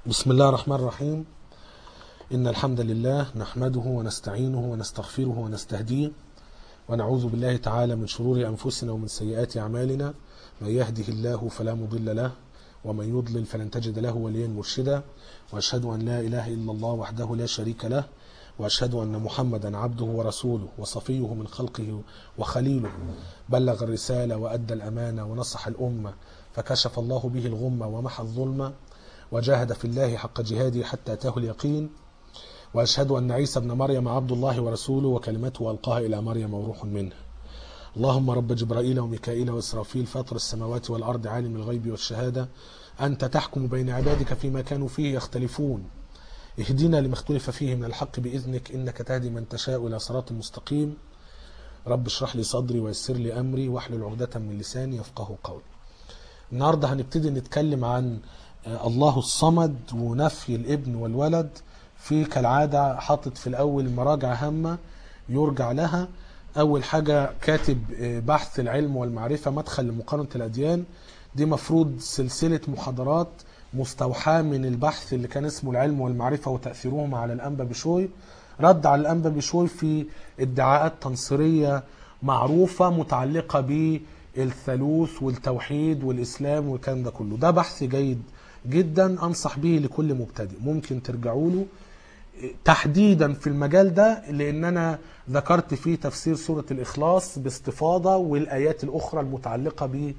بسم الله الرحمن الرحيم إن الحمد لله نحمده ونستعينه ونستغفره ونستهديه ونعوذ بالله تعالى من شرور أنفسنا ومن سيئات أعمالنا من يهده الله فلا مضل له ومن يضلل فلن تجد له وليا مرشدا وأشهد أن لا إله إلا الله وحده لا شريك له وأشهد أن محمدا عبده ورسوله وصفيه من خلقه وخليله بلغ الرسالة وأدى الأمانة ونصح الأمة فكشف الله به الغمة ومحى الظلمة وجاهد في الله حق جهاده حتى أتاه اليقين وأشهد أن عيسى ابن مريم عبد الله ورسوله وكلمته ألقاها إلى مريم وروح منه اللهم رب جبرائيل وميكائيل وإسرافيل فاطر السماوات والأرض عالم الغيب والشهادة أنت تحكم بين عبادك فيما كانوا فيه يختلفون اهدنا لما اختلف فيه من الحق بإذنك إنك تهدي من تشاء إلى صراط مستقيم رب اشرح لي صدري ويسر لي أمري واحلل عقدة من لساني يفقه قولي النهاردة هنبتدي نتكلم عن الله الصمد ونفي الابن والولد في كالعادة حاطط في الأول مراجع هامة يرجع لها أول حاجة كاتب بحث العلم والمعرفة مدخل لمقارنة الأديان دي مفروض سلسلة محاضرات مستوحاة من البحث اللي كان اسمه العلم والمعرفة وتأثيرهم على الأنبا بشوي رد على الأنبا بشوي في ادعاءات تنصيرية معروفة متعلقة بالثالوث والتوحيد والإسلام والكلام ده كله ده بحث جيد جدا أنصح به لكل مبتدئ ممكن ترجعوا له تحديدا في المجال ده لان انا ذكرت فيه تفسير سوره الاخلاص باستفاضه والايات الاخرى المتعلقه ب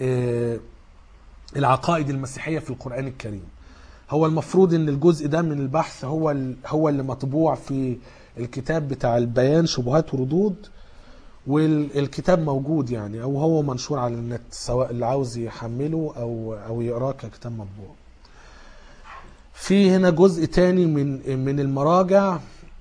العقائد المسيحيه في القران الكريم هو المفروض ان الجزء ده من البحث هو هو اللي مطبوع في الكتاب بتاع البيان شبهات وردود والكتاب موجود يعني او هو منشور على النت سواء اللي عاوز يحمله او او يقراه ككتاب مطبوع في هنا جزء تاني من من المراجع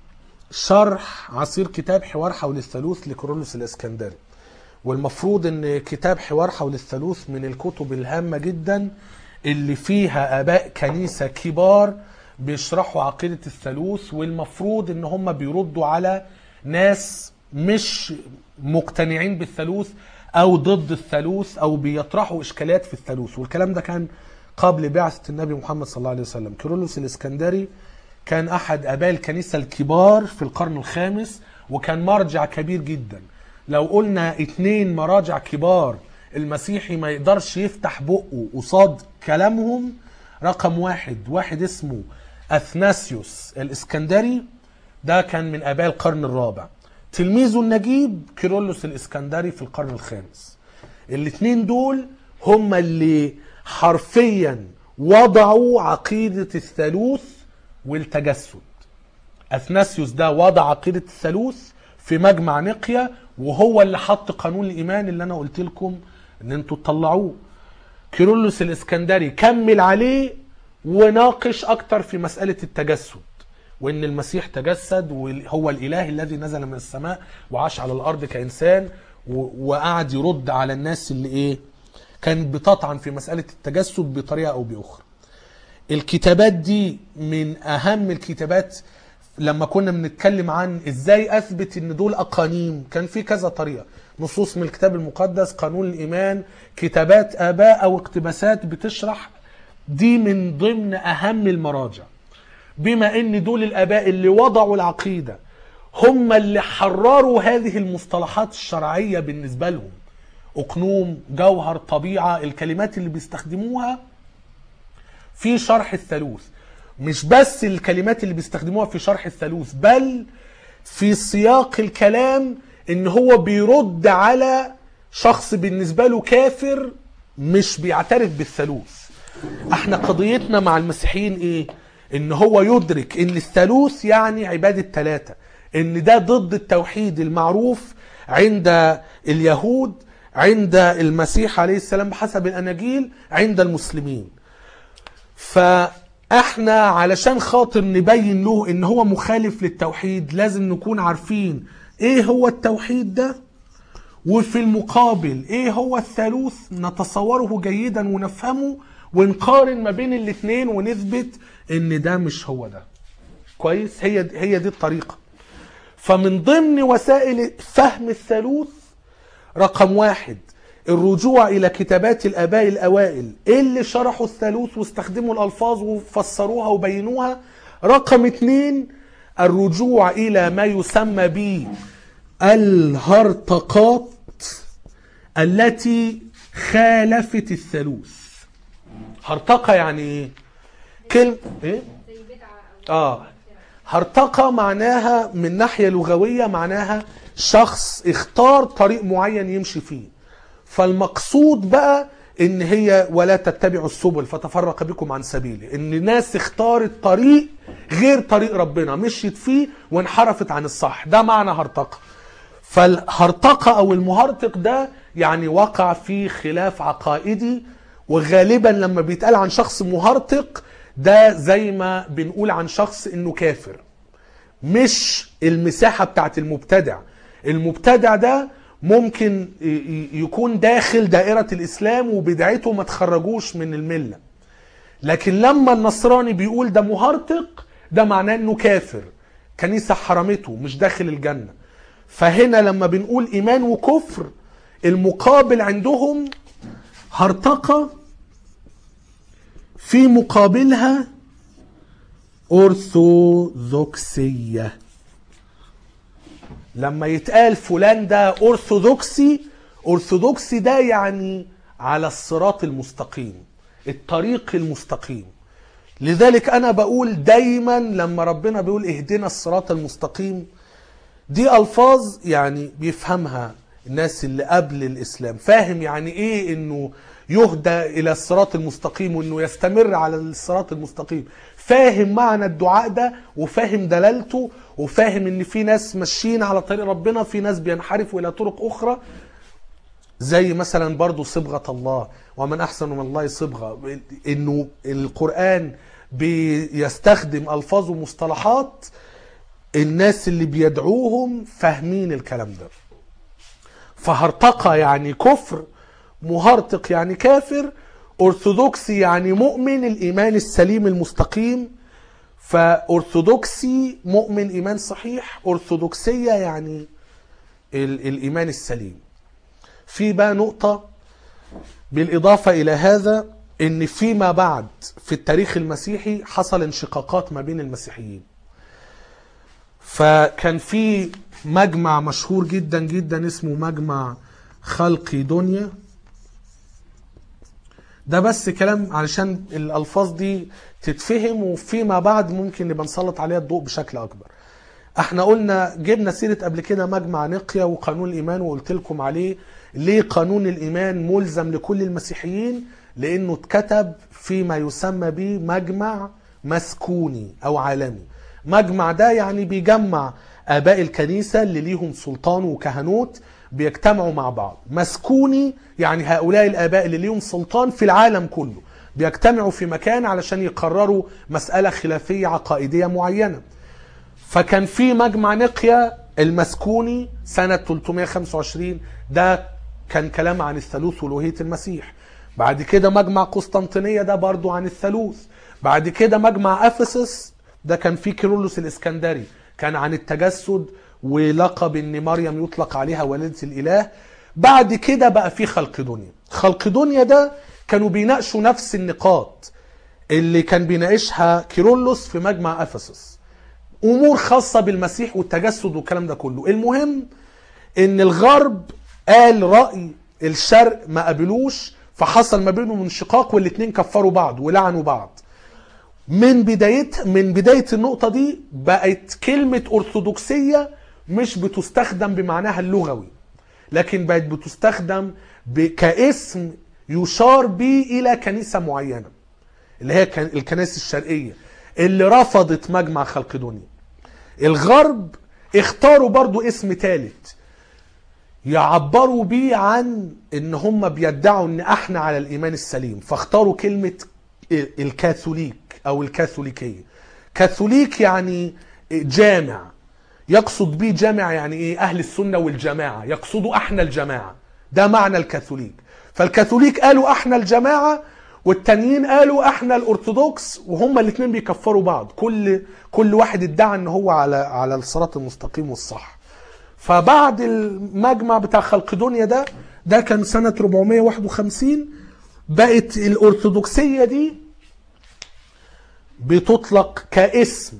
شرح عصير كتاب حوار حول الثالوث لكرولوس الاسكندري والمفروض ان كتاب حوار حول الثالوث من الكتب الهامه جدا اللي فيها اباء كنيسه كبار بيشرحوا عقيده الثالوث والمفروض ان هم بيردوا على ناس مش مقتنعين بالثالوث او ضد الثالوث او بيطرحوا اشكالات في الثالوث والكلام ده كان قبل بعثة النبي محمد صلى الله عليه وسلم كيرلس الإسكندري كان أحد أباء الكنيسة الكبار في القرن الخامس وكان مرجع كبير جدا لو قلنا اتنين مراجع كبار المسيحي ما يقدرش يفتح بقه قصاد كلامهم رقم واحد واحد اسمه أثناسيوس الإسكندري ده كان من أباء القرن الرابع تلميذه النجيب كيرلس الإسكندري في القرن الخامس الاتنين دول هم اللي حرفيا وضعوا عقيدة الثالوث والتجسد أثناسيوس ده وضع عقيدة الثالوث في مجمع نقيا وهو اللي حط قانون الإيمان اللي أنا قلت لكم إن أنتوا تطلعوه كيرلس الإسكندري كمل عليه وناقش أكتر في مسألة التجسد وإن المسيح تجسد وهو الإله الذي نزل من السماء وعاش على الأرض كإنسان وقعد يرد على الناس اللي إيه كانت بتطعن في مسألة التجسد بطريقة أو بأخرى الكتابات دي من أهم الكتابات لما كنا بنتكلم عن ازاي اثبت ان دول اقانيم كان في كذا طريقه نصوص من الكتاب المقدس قانون الايمان كتابات اباء او اقتباسات بتشرح دي من ضمن اهم المراجع بما ان دول الاباء اللي وضعوا العقيده هم اللي حرروا هذه المصطلحات الشرعيه بالنسبه لهم أقنوم جوهر طبيعة الكلمات اللي بيستخدموها في شرح الثالوث مش بس الكلمات اللي بيستخدموها في شرح الثالوث بل في سياق الكلام ان هو بيرد على شخص بالنسبة له كافر مش بيعترف بالثالوث احنا قضيتنا مع المسيحيين ايه ان هو يدرك ان الثالوث يعني عبادة ثلاثة ان ده ضد التوحيد المعروف عند اليهود عند المسيح عليه السلام بحسب الاناجيل عند المسلمين فاحنا علشان خاطر نبين له ان هو مخالف للتوحيد لازم نكون عارفين ايه هو التوحيد ده وفي المقابل ايه هو الثالوث نتصوره جيدا ونفهمه ونقارن ما بين الاثنين ونثبت ان ده مش هو ده كويس هي هي دي الطريقه فمن ضمن وسائل فهم الثالوث رقم واحد الرجوع الى كتابات الاباء الاوائل اللي شرحوا الثالوث واستخدموا الالفاظ وفسروها وبينوها رقم اتنين الرجوع الى ما يسمى ب الهرطقات التي خالفت الثالوث هرطقة يعني ايه كلمة ايه زي بدعة أو اه هرطقة معناها من ناحية لغوية معناها شخص اختار طريق معين يمشي فيه فالمقصود بقى ان هي ولا تتبعوا السبل فتفرق بكم عن سبيله ان ناس اختارت طريق غير طريق ربنا مشيت فيه وانحرفت عن الصح ده معنى هرطقة فالهرطقة او المهرطق ده يعني وقع في خلاف عقائدي وغالبا لما بيتقال عن شخص مهرطق ده زي ما بنقول عن شخص انه كافر مش المساحة بتاعت المبتدع المبتدع ده ممكن ي- ي- يكون داخل دائرة الإسلام وبدعته ما تخرجوش من الملة لكن لما النصراني بيقول ده مهرطق ده معناه انه كافر كنيسة حرمته مش داخل الجنة فهنا لما بنقول إيمان وكفر المقابل عندهم هرطقة في مقابلها أرثوذكسية لما يتقال فلان ده أرثوذكسي أرثوذكسي ده يعني على الصراط المستقيم الطريق المستقيم لذلك أنا بقول دايما لما ربنا بيقول اهدنا الصراط المستقيم دي ألفاظ يعني بيفهمها الناس اللي قبل الإسلام فاهم يعني إيه إنه يهدى إلى الصراط المستقيم وإنه يستمر على الصراط المستقيم فاهم معنى الدعاء ده وفاهم دلالته وفاهم إن في ناس ماشيين على طريق ربنا في ناس بينحرفوا إلى طرق أخرى زي مثلا برضو صبغة الله ومن أحسن من الله صبغة إنه القرآن بيستخدم ألفاظ ومصطلحات الناس اللي بيدعوهم فاهمين الكلام ده فهرطقة يعني كفر مهرطق يعني كافر أرثوذكسي يعني مؤمن الإيمان السليم المستقيم فأرثوذكسي مؤمن إيمان صحيح أرثوذكسية يعني ال- الإيمان السليم في بقى نقطة بالإضافة إلى هذا إن فيما بعد في التاريخ المسيحي حصل انشقاقات ما بين المسيحيين فكان في مجمع مشهور جدا جدا اسمه مجمع خلقي دنيا ده بس كلام علشان الالفاظ دي تتفهم وفيما بعد ممكن نبقى نسلط عليها الضوء بشكل اكبر احنا قلنا جبنا سيرة قبل كده مجمع نقيا وقانون الايمان وقلت لكم عليه ليه قانون الايمان ملزم لكل المسيحيين لانه اتكتب فيما يسمى به مجمع مسكوني او عالمي مجمع ده يعني بيجمع اباء الكنيسة اللي ليهم سلطان وكهنوت بيجتمعوا مع بعض مسكوني يعني هؤلاء الاباء اللي ليهم سلطان في العالم كله بيجتمعوا في مكان علشان يقرروا مسألة خلافية عقائدية معينة فكان في مجمع نقيا المسكوني سنة 325 ده كان كلام عن الثالوث والوهية المسيح بعد كده مجمع قسطنطينية ده برضو عن الثالوث بعد كده مجمع أفسس ده كان فيه كيرلس الإسكندري كان عن التجسد ولقب ان مريم يطلق عليها والدة الإله بعد كده بقى في خلق دنيا خلق دنيا ده كانوا بيناقشوا نفس النقاط اللي كان بيناقشها كيرلس في مجمع أفسس امور خاصه بالمسيح والتجسد والكلام ده كله المهم ان الغرب قال راي الشرق ما قبلوش فحصل ما بينهم انشقاق والاتنين كفروا بعض ولعنوا بعض من بدايه من بدايه النقطه دي بقت كلمه ارثوذكسيه مش بتستخدم بمعناها اللغوي لكن بقت بتستخدم ب- كاسم يشار به الى كنيسه معينه اللي هي كان- الكنائس الشرقيه اللي رفضت مجمع خلق دنيا الغرب اختاروا برضو اسم ثالث يعبروا بيه عن ان هم بيدعوا ان احنا على الايمان السليم فاختاروا كلمة الكاثوليك او الكاثوليكية كاثوليك يعني جامع يقصد بيه جامع يعني ايه اهل السنة والجماعة يقصدوا احنا الجماعة ده معنى الكاثوليك فالكاثوليك قالوا احنا الجماعة والتانيين قالوا احنا الارثوذكس وهما الاثنين بيكفروا بعض كل كل واحد ادعى ان هو على على الصراط المستقيم والصح فبعد المجمع بتاع خلق دنيا ده ده كان سنة 451 بقت الأرثوذكسية دي بتطلق كاسم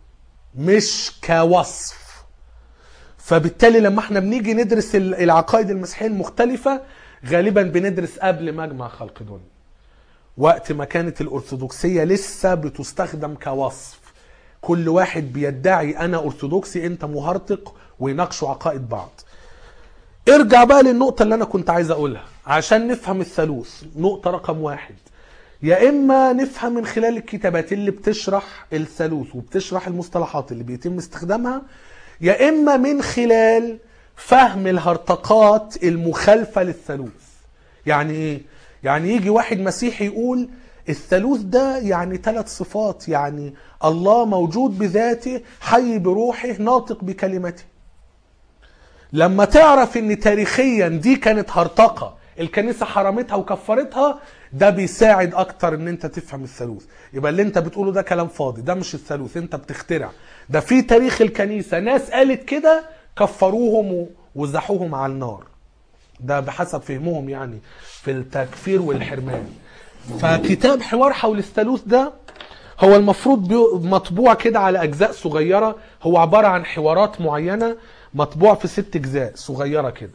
مش كوصف فبالتالي لما احنا بنيجي ندرس ال- العقائد المسيحية المختلفة غالبا بندرس قبل مجمع خلقدون وقت ما كانت الأرثوذكسية لسه بتستخدم كوصف كل واحد بيدعي أنا أرثوذكسي أنت مهرطق ويناقشوا عقائد بعض ارجع بقى للنقطة اللي أنا كنت عايز أقولها عشان نفهم الثالوث نقطة رقم واحد يا إما نفهم من خلال الكتابات اللي بتشرح الثالوث وبتشرح المصطلحات اللي بيتم استخدامها يا إما من خلال فهم الهرطقات المخالفة للثالوث يعني إيه؟ يعني يجي واحد مسيحي يقول الثالوث ده يعني ثلاث صفات يعني الله موجود بذاته حي بروحه ناطق بكلمته لما تعرف ان تاريخيا دي كانت هرطقه الكنيسه حرمتها وكفرتها ده بيساعد اكتر ان انت تفهم الثالوث يبقى اللي انت بتقوله ده كلام فاضي ده مش الثالوث انت بتخترع ده في تاريخ الكنيسه ناس قالت كده كفروهم وزحوهم على النار ده بحسب فهمهم يعني في التكفير والحرمان فكتاب حوار حول الثالوث ده هو المفروض بيو- مطبوع كده على اجزاء صغيره هو عباره عن حوارات معينه مطبوع في ست اجزاء صغيره كده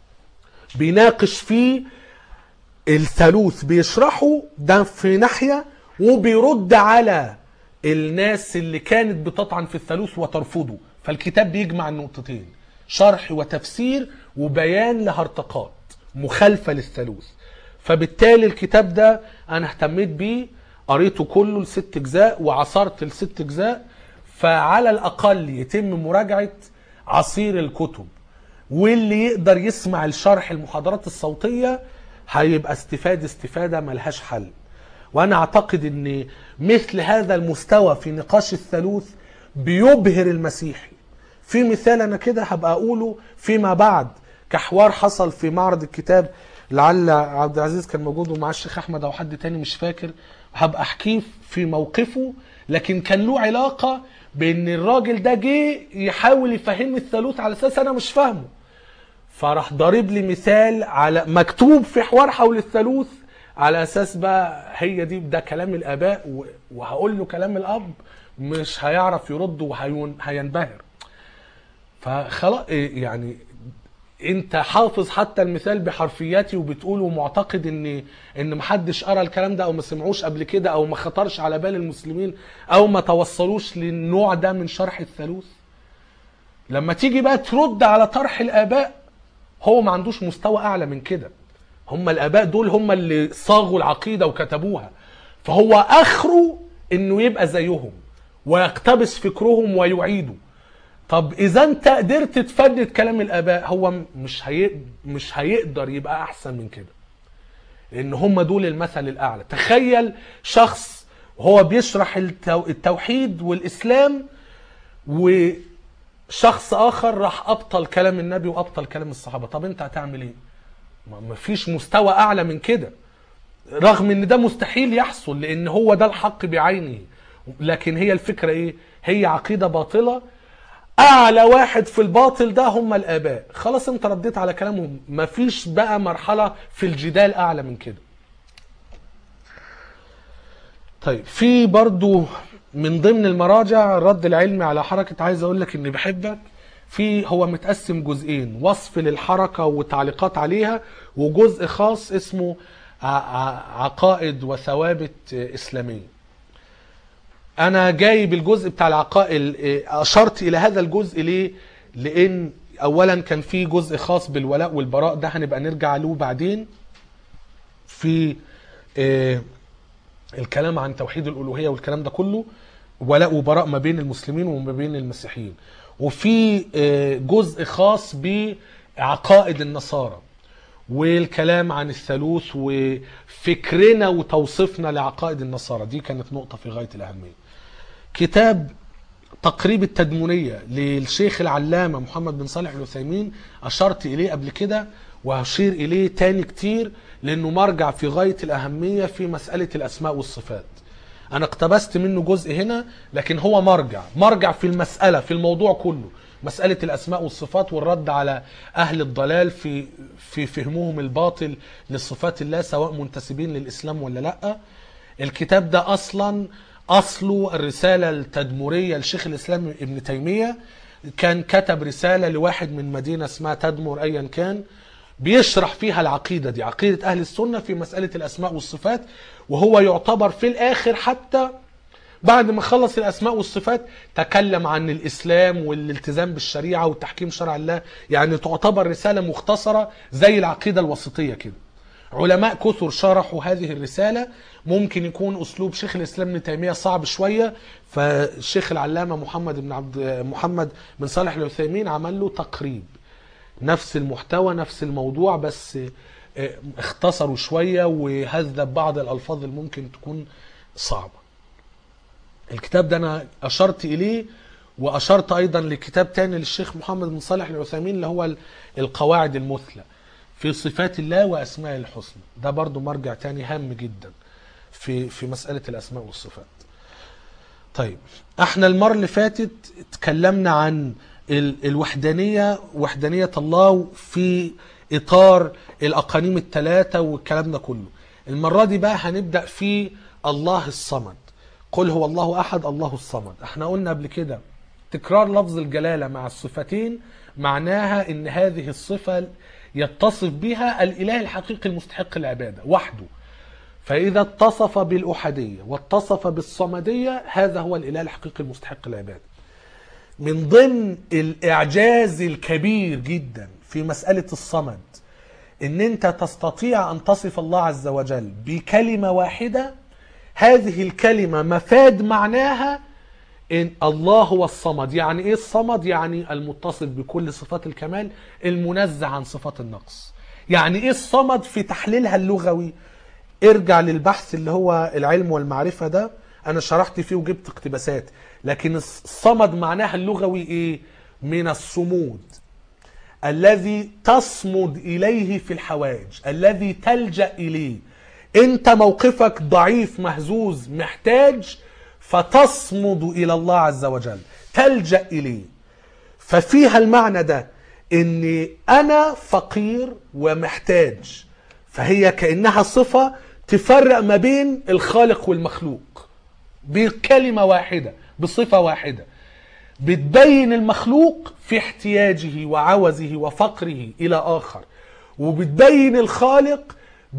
بيناقش فيه الثالوث بيشرحه ده في ناحيه وبيرد على الناس اللي كانت بتطعن في الثالوث وترفضه فالكتاب بيجمع النقطتين شرح وتفسير وبيان لهرطقات مخالفه للثالوث فبالتالي الكتاب ده انا اهتميت بيه قريته كله لست اجزاء وعصرت الست اجزاء فعلى الاقل يتم مراجعه عصير الكتب واللي يقدر يسمع الشرح المحاضرات الصوتيه هيبقى استفاد استفاده ملهاش حل وانا اعتقد ان مثل هذا المستوى في نقاش الثالوث بيبهر المسيحي في مثال انا كده هبقى اقوله فيما بعد كحوار حصل في معرض الكتاب لعل عبد العزيز كان موجود ومع الشيخ احمد او حد تاني مش فاكر هبقى احكيه في موقفه لكن كان له علاقه بان الراجل ده جه يحاول يفهمني الثالوث على اساس انا مش فاهمه فراح ضارب لي مثال على مكتوب في حوار حول الثالوث على اساس بقى هي دي ده كلام الاباء و- وهقول له كلام الاب مش هيعرف يرد وهينبهر فخلاص إيه يعني انت حافظ حتى المثال بحرفياتي وبتقول ومعتقد ان ان محدش قرا الكلام ده او ما سمعوش قبل كده او ما خطرش على بال المسلمين او ما توصلوش للنوع ده من شرح الثالوث لما تيجي بقى ترد على طرح الاباء هو ما عندوش مستوى اعلى من كده هم الاباء دول هم اللي صاغوا العقيده وكتبوها فهو اخره انه يبقى زيهم ويقتبس فكرهم ويعيده طب اذا انت قدرت تفند كلام الاباء هو م- مش هي... مش هيقدر يبقى احسن من كده لان هم دول المثل الاعلى تخيل شخص وهو بيشرح التو... التوحيد والاسلام وشخص اخر راح ابطل كلام النبي وابطل كلام الصحابه طب انت هتعمل ايه ما ما فيش مستوى اعلى من كده رغم ان ده مستحيل يحصل لان هو ده الحق بعينه لكن هي الفكره ايه هي عقيده باطله اعلى واحد في الباطل ده هم الاباء خلاص انت رديت على كلامهم مفيش بقى مرحله في الجدال اعلى من كده طيب في برضو من ضمن المراجع الرد العلمي على حركة عايز اقول لك اني بحبك في هو متقسم جزئين وصف للحركة وتعليقات عليها وجزء خاص اسمه ع- ع- عقائد وثوابت اسلامية انا جايب الجزء بتاع العقائد اشرت الى هذا الجزء ليه لان اولا كان في جزء خاص بالولاء والبراء ده هنبقى نرجع له بعدين في آه، الكلام عن توحيد الالوهيه والكلام ده كله ولاء وبراء ما بين المسلمين وما بين المسيحيين وفي آه، جزء خاص بعقائد النصارى والكلام عن الثالوث وفكرنا وتوصيفنا لعقائد النصارى دي كانت نقطة في غاية الأهمية كتاب تقريب التدمنية للشيخ العلامة محمد بن صالح العثيمين أشرت إليه قبل كده وهشير إليه تاني كتير لأنه مرجع في غاية الأهمية في مسألة الأسماء والصفات أنا اقتبست منه جزء هنا لكن هو مرجع مرجع في المسألة في الموضوع كله مسألة الأسماء والصفات والرد على أهل الضلال في في فهمهم الباطل لصفات الله سواء منتسبين للإسلام ولا لأ الكتاب ده أصلا أصله الرسالة التدمرية لشيخ الإسلام ابن تيمية كان كتب رسالة لواحد من مدينة اسمها تدمر أيا كان بيشرح فيها العقيدة دي عقيدة أهل السنة في مسألة الأسماء والصفات وهو يعتبر في الآخر حتى بعد ما خلص الأسماء والصفات تكلم عن الإسلام والالتزام بالشريعة وتحكيم شرع الله يعني تعتبر رسالة مختصرة زي العقيدة الوسطية كده علماء كثر شرحوا هذه الرسالة ممكن يكون أسلوب شيخ الإسلام ابن تيمية صعب شوية فالشيخ العلامة محمد بن عبد محمد بن صالح العثيمين عمل له تقريب نفس المحتوى نفس الموضوع بس اه، اختصروا شوية وهذب بعض الألفاظ اللي ممكن تكون صعبة الكتاب ده أنا أشرت إليه وأشرت أيضا لكتاب تاني للشيخ محمد بن صالح العثيمين اللي هو القواعد المثلى في صفات الله وأسماء الحسنى ده برضو مرجع تاني هام جدا في في مسألة الأسماء والصفات طيب احنا المرة اللي فاتت اتكلمنا عن ال- الوحدانية وحدانية الله في إطار الأقانيم الثلاثة والكلام ده كله المرة دي بقى هنبدأ في الله الصمد قل هو الله أحد الله الصمد احنا قلنا قبل كده تكرار لفظ الجلالة مع الصفتين معناها ان هذه الصفة يتصف بها الإله الحقيقي المستحق العبادة وحده فإذا اتصف بالأحدية واتصف بالصمدية هذا هو الإله الحقيقي المستحق العبادة من ضمن الإعجاز الكبير جدا في مسألة الصمد إن أنت تستطيع أن تصف الله عز وجل بكلمة واحدة هذه الكلمة مفاد معناها إن الله هو الصمد يعني إيه الصمد؟ يعني المتصف بكل صفات الكمال المنزه عن صفات النقص يعني إيه الصمد في تحليلها اللغوي؟ ارجع للبحث اللي هو العلم والمعرفة ده أنا شرحت فيه وجبت اقتباسات لكن الصمد معناها اللغوي إيه؟ من الصمود الذي تصمد إليه في الحوائج الذي تلجأ إليه أنت موقفك ضعيف مهزوز محتاج فتصمد إلى الله عز وجل تلجأ إليه ففيها المعنى ده إني أنا فقير ومحتاج فهي كأنها صفة تفرق ما بين الخالق والمخلوق بكلمة واحدة بصفة واحدة بتبين المخلوق في احتياجه وعوزه وفقره إلى آخر وبتبين الخالق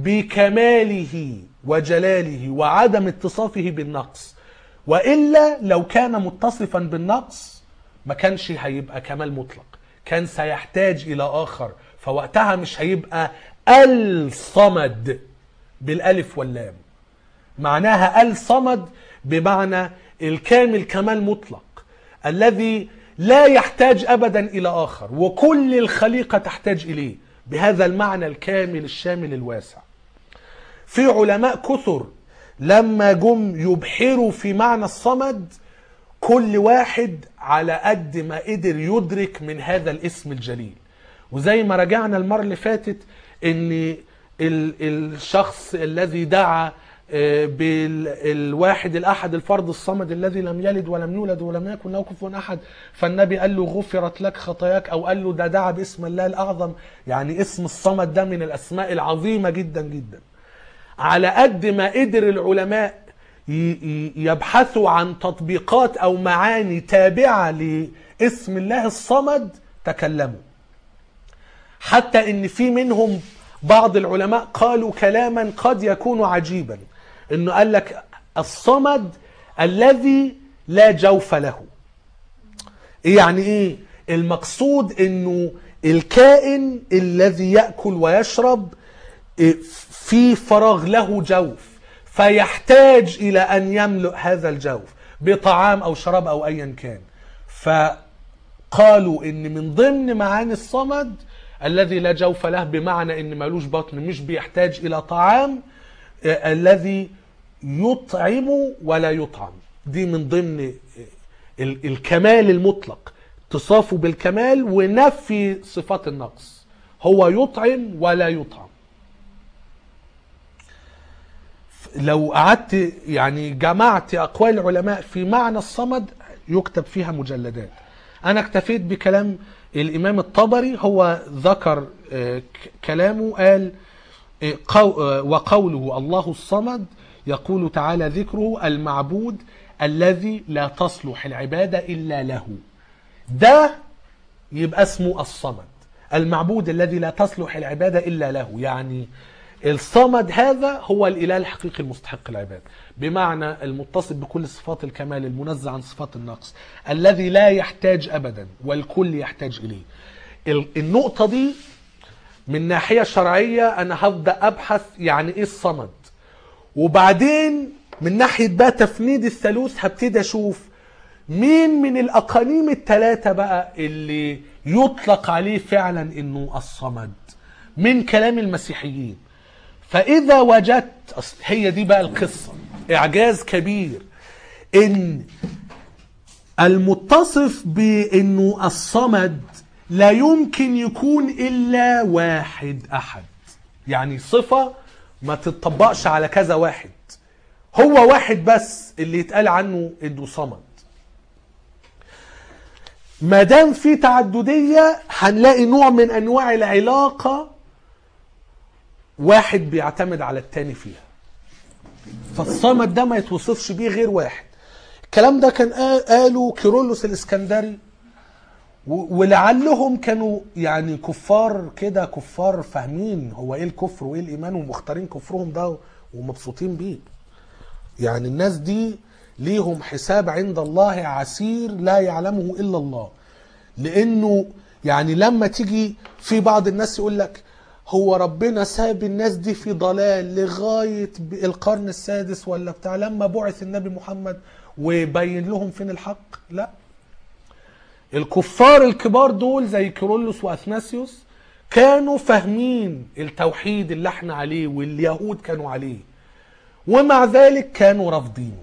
بكماله وجلاله وعدم اتصافه بالنقص وإلا لو كان متصفا بالنقص ما كانش هيبقى كمال مطلق كان سيحتاج إلى آخر فوقتها مش هيبقى الصمد بالألف واللام معناها الصمد بمعنى الكامل كمال مطلق الذي لا يحتاج ابدا الى اخر وكل الخليقه تحتاج اليه بهذا المعنى الكامل الشامل الواسع في علماء كثر لما جم يبحروا في معنى الصمد كل واحد على قد ما قدر يدرك من هذا الاسم الجليل وزي ما رجعنا المرة اللي فاتت ان ال- الشخص الذي دعا آه، بالواحد الاحد الفرد الصمد الذي لم يلد ولم يولد ولم يكن له كفوا احد فالنبي قال له غفرت لك خطاياك او قال له ده دعا باسم الله الاعظم يعني اسم الصمد ده من الاسماء العظيمه جدا جدا على قد ما قدر العلماء ي- ي- يبحثوا عن تطبيقات او معاني تابعه لاسم الله الصمد تكلموا حتى ان في منهم بعض العلماء قالوا كلاما قد يكون عجيبا انه قال لك الصمد الذي لا جوف له إيه يعني ايه المقصود انه الكائن الذي ياكل ويشرب إيه، في فراغ له جوف فيحتاج الى ان يملؤ هذا الجوف بطعام او شراب او ايا كان فقالوا ان من ضمن معاني الصمد الذي لا جوف له بمعنى ان ملوش بطن مش بيحتاج الى طعام آه، الذي يطعم ولا يطعم دي من ضمن آه، ال- الكمال المطلق اتصافه بالكمال ونفي صفات النقص هو يطعم ولا يطعم لو قعدت يعني جمعت اقوال العلماء في معنى الصمد يكتب فيها مجلدات انا اكتفيت بكلام الامام الطبري هو ذكر آه، ك- كلامه قال آه، قو- آه، وقوله الله الصمد يقول تعالى ذكره المعبود الذي لا تصلح العبادة إلا له ده يبقى اسمه الصمد المعبود الذي لا تصلح العبادة إلا له يعني الصمد هذا هو الإله الحقيقي المستحق العبادة بمعنى المتصف بكل صفات الكمال المنزه عن صفات النقص الذي لا يحتاج أبدا والكل يحتاج إليه ال- النقطة دي من ناحية شرعية أنا هبدأ أبحث يعني إيه الصمد وبعدين من ناحية بقى تفنيد الثالوث هبتدي أشوف مين من الأقانيم الثلاثة بقى اللي يطلق عليه فعلا إنه الصمد من كلام المسيحيين فإذا وجدت أصل هي دي بقى القصة إعجاز كبير إن المتصف بانه الصمد لا يمكن يكون الا واحد احد يعني صفه ما تتطبقش على كذا واحد هو واحد بس اللي يتقال عنه انه صمد ما دام في تعدديه هنلاقي نوع من انواع العلاقه واحد بيعتمد على التاني فيها فالصمد ده ما يتوصفش بيه غير واحد الكلام ده كان قا- قاله كيرلس الاسكندري و- ولعلهم كانوا يعني كفار كده كفار فاهمين هو ايه الكفر وايه الايمان ومختارين كفرهم ده ومبسوطين بيه يعني الناس دي ليهم حساب عند الله عسير لا يعلمه الا الله لانه يعني لما تيجي في بعض الناس يقول لك هو ربنا ساب الناس دي في ضلال لغايه ب- القرن السادس ولا بتاع لما بعث النبي محمد وبين لهم فين الحق لا الكفار الكبار دول زي كيرلس واثناسيوس كانوا فاهمين التوحيد اللي احنا عليه واليهود كانوا عليه ومع ذلك كانوا رافضينه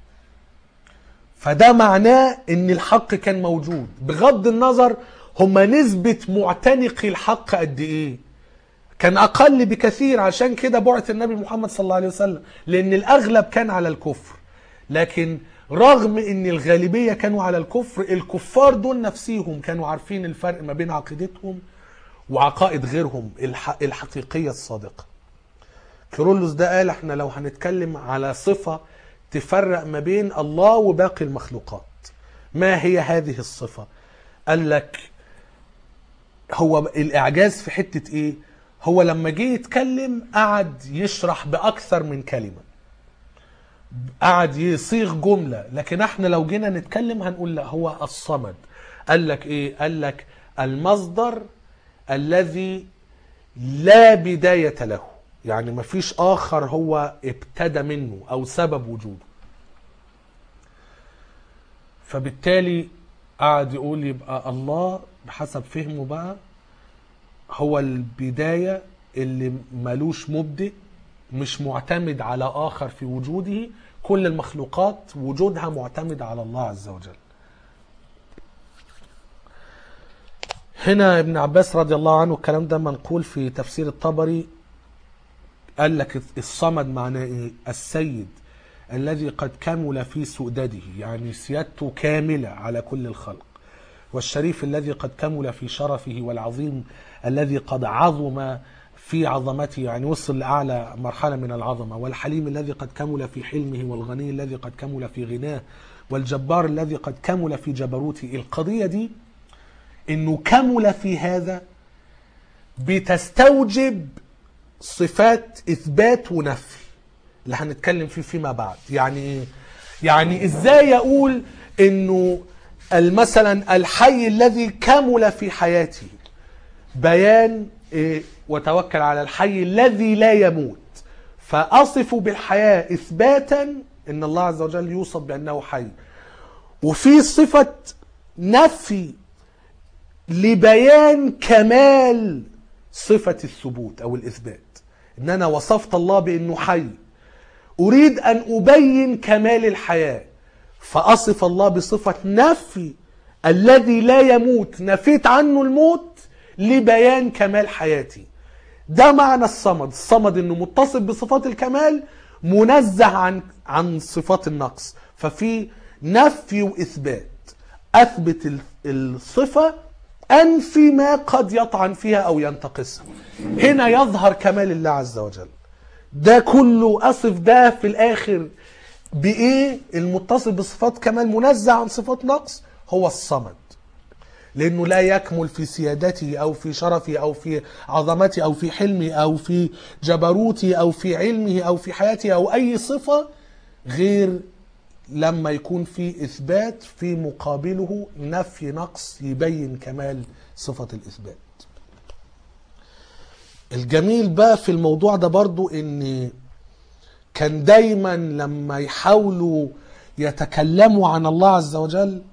فده معناه ان الحق كان موجود بغض النظر هما نسبة معتنقي الحق قد ايه كان اقل بكثير عشان كده بعث النبي محمد صلى الله عليه وسلم لان الاغلب كان على الكفر لكن رغم ان الغالبية كانوا على الكفر الكفار دول نفسيهم كانوا عارفين الفرق ما بين عقيدتهم وعقائد غيرهم الح- الحقيقية الصادقة كيرلس ده قال احنا لو هنتكلم على صفة تفرق ما بين الله وباقي المخلوقات ما هي هذه الصفة قال لك هو الإعجاز في حتة إيه هو لما جه يتكلم قعد يشرح بأكثر من كلمة قعد يصيغ جملة لكن احنا لو جينا نتكلم هنقول لا هو الصمد قال لك ايه قال لك المصدر الذي لا بداية له يعني مفيش آخر هو ابتدى منه أو سبب وجوده فبالتالي قعد يقول يبقى الله بحسب فهمه بقى هو البداية اللي ملوش مبدئ مش معتمد على آخر في وجوده كل المخلوقات وجودها معتمد على الله عز وجل هنا ابن عباس رضي الله عنه الكلام ده منقول في تفسير الطبري قال لك الصمد معناه ايه السيد الذي قد كمل في سؤدده يعني سيادته كاملة على كل الخلق والشريف الذي قد كمل في شرفه والعظيم الذي قد عظم في عظمته يعني وصل لأعلى مرحلة من العظمة والحليم الذي قد كمل في حلمه والغني الذي قد كمل في غناه والجبار الذي قد كمل في جبروته القضية دي انه كمل في هذا بتستوجب صفات اثبات ونفي اللي هنتكلم فيه فيما بعد يعني ايه يعني ازاي اقول انه مثلا الحي الذي كمل في حياته بيان إيه وتوكل على الحي الذي لا يموت فاصف بالحياه اثباتا ان الله عز وجل يوصف بانه حي وفي صفه نفي لبيان كمال صفه الثبوت او الاثبات ان انا وصفت الله بانه حي اريد ان ابين كمال الحياه فاصف الله بصفه نفي الذي لا يموت نفيت عنه الموت لبيان كمال حياتي ده معنى الصمد الصمد انه متصف بصفات الكمال منزه عن عن صفات النقص ففي نفي واثبات اثبت ال- الصفه انفي ما قد يطعن فيها او ينتقصها هنا يظهر كمال الله عز وجل ده كله اصف ده في الاخر بايه المتصل بصفات كمال منزه عن صفات نقص هو الصمد لانه لا يكمل في سيادته او في شرفه او في عظمته او في حلمه او في جبروته او في علمه او في حياته او اي صفه غير لما يكون في اثبات في مقابله نفي نقص يبين كمال صفه الاثبات الجميل بقى في الموضوع ده برضو ان كان دايما لما يحاولوا يتكلموا عن الله عز وجل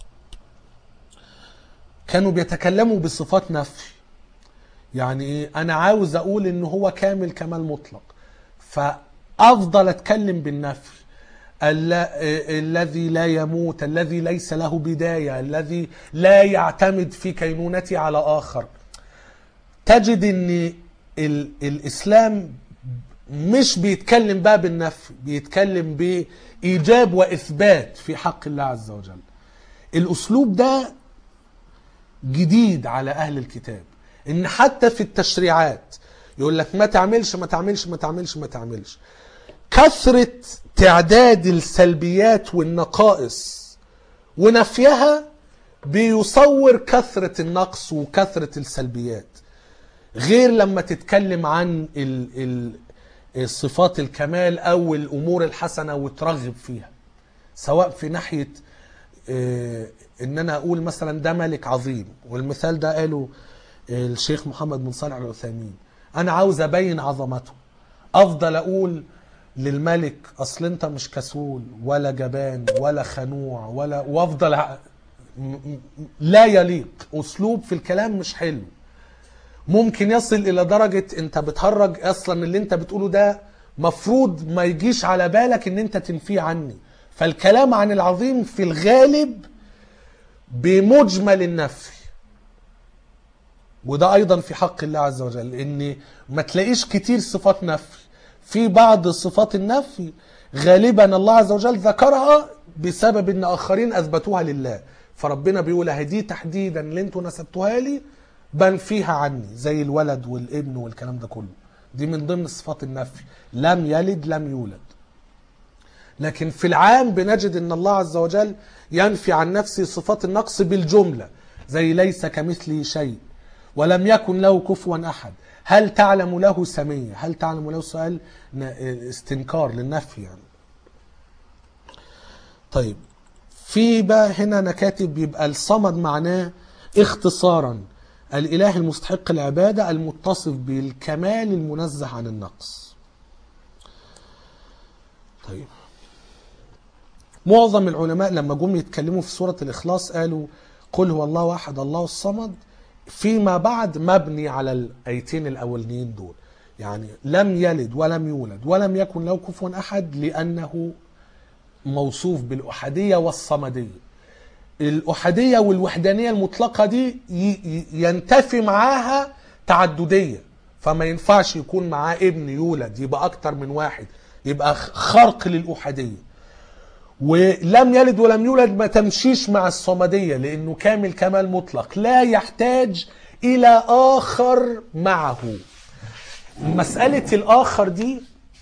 كانوا بيتكلموا بصفات نفي يعني ايه انا عاوز اقول ان هو كامل كمال مطلق فافضل اتكلم بالنفي الل- آه، الذي لا يموت الذي ليس له بدايه الذي لا يعتمد في كينونته على اخر تجد ان ال- الاسلام مش بيتكلم بقى بالنفي بيتكلم بايجاب واثبات في حق الله عز وجل الاسلوب ده جديد على اهل الكتاب ان حتى في التشريعات يقول لك ما تعملش ما تعملش ما تعملش ما تعملش كثرة تعداد السلبيات والنقائص ونفيها بيصور كثرة النقص وكثرة السلبيات غير لما تتكلم عن ال ال صفات الكمال او الامور الحسنه وترغب فيها سواء في ناحيه آه، ان انا اقول مثلا ده ملك عظيم والمثال ده قاله الشيخ محمد بن صالح العثيمين انا عاوز ابين عظمته افضل اقول للملك اصل انت مش كسول ولا جبان ولا خنوع ولا وافضل ع- م- م- لا يليق اسلوب في الكلام مش حلو ممكن يصل الى درجة انت بتهرج اصلا اللي انت بتقوله ده مفروض ما يجيش على بالك ان انت تنفيه عني فالكلام عن العظيم في الغالب بمجمل النفي وده ايضا في حق الله عز وجل ان ما تلاقيش كتير صفات نفي في بعض صفات النفي غالبا الله عز وجل ذكرها بسبب ان اخرين اثبتوها لله فربنا بيقول اهي دي تحديدا اللي انتوا نسبتوها لي بنفيها عني زي الولد والابن والكلام ده كله دي من ضمن صفات النفي لم يلد لم يولد لكن في العام بنجد ان الله عز وجل ينفي عن نفسه صفات النقص بالجمله زي ليس كمثله شيء ولم يكن له كفوا احد هل تعلم له سميه هل تعلم له سؤال ن- استنكار للنفي يعني طيب في بقى هنا انا كاتب يبقى الصمد معناه اختصارا الاله المستحق العباده المتصف بالكمال المنزه عن النقص طيب معظم العلماء لما جم يتكلموا في سورة الإخلاص قالوا قل هو الله أحد الله الصمد فيما بعد مبني على الآيتين الأولين دول يعني لم يلد ولم يولد ولم يكن له كفوا أحد لأنه موصوف بالأحدية والصمدية الأحدية والوحدانية المطلقة دي ي- ي- ينتفي معاها تعددية فما ينفعش يكون معاه ابن يولد يبقى أكتر من واحد يبقى خرق للأحدية ولم يلد ولم يولد ما تمشيش مع الصمدية لأنه كامل كمال مطلق لا يحتاج إلى آخر معه مسألة الآخر دي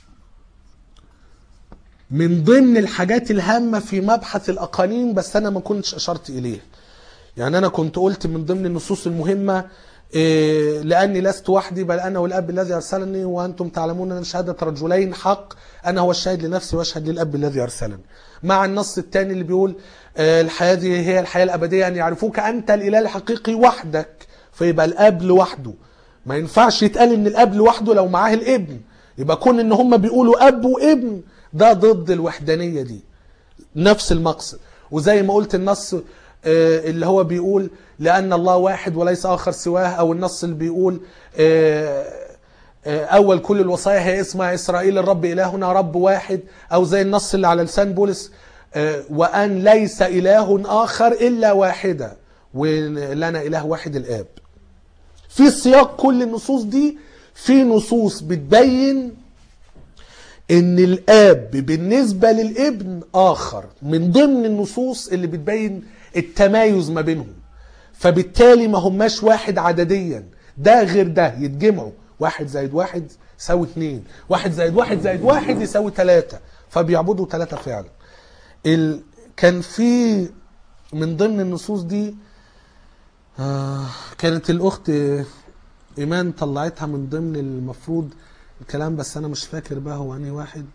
من ضمن الحاجات الهامة في مبحث الأقانيم بس أنا ما كنتش أشرت إليه يعني أنا كنت قلت من ضمن النصوص المهمة إيه لأني لست وحدي بل أنا والأب الذي أرسلني وأنتم تعلمون أن شهادة رجلين حق أنا هو الشاهد لنفسي وأشهد للأب الذي أرسلني مع النص الثاني اللي بيقول آه، الحياة دي هي الحياة الأبدية أن يعرفوك أنت الإله الحقيقي وحدك فيبقى الأب لوحده ما ينفعش يتقال ان الاب لوحده لو معاه الابن يبقى كون ان هم بيقولوا اب وابن ده ضد الوحدانيه دي نفس المقصد وزي ما قلت النص آه، اللي هو بيقول لان الله واحد وليس اخر سواه او النص اللي بيقول آه، آه، اول كل الوصايا هي اسمع اسرائيل الرب الهنا رب واحد او زي النص اللي على لسان بولس آه، وان ليس اله اخر الا واحده ولنا اله واحد الاب في سياق كل النصوص دي في نصوص بتبين ان الاب بالنسبه للابن اخر من ضمن النصوص اللي بتبين التمايز ما بينهم فبالتالي ما هماش واحد عدديا ده غير ده يتجمعوا واحد زائد واحد يساوي اتنين واحد زائد واحد زائد واحد يساوي تلاتة فبيعبدوا تلاتة فعلا ال... كان في من ضمن النصوص دي آه كانت الأخت إيمان طلعتها من ضمن المفروض الكلام بس أنا مش فاكر بقى هو أنهي واحد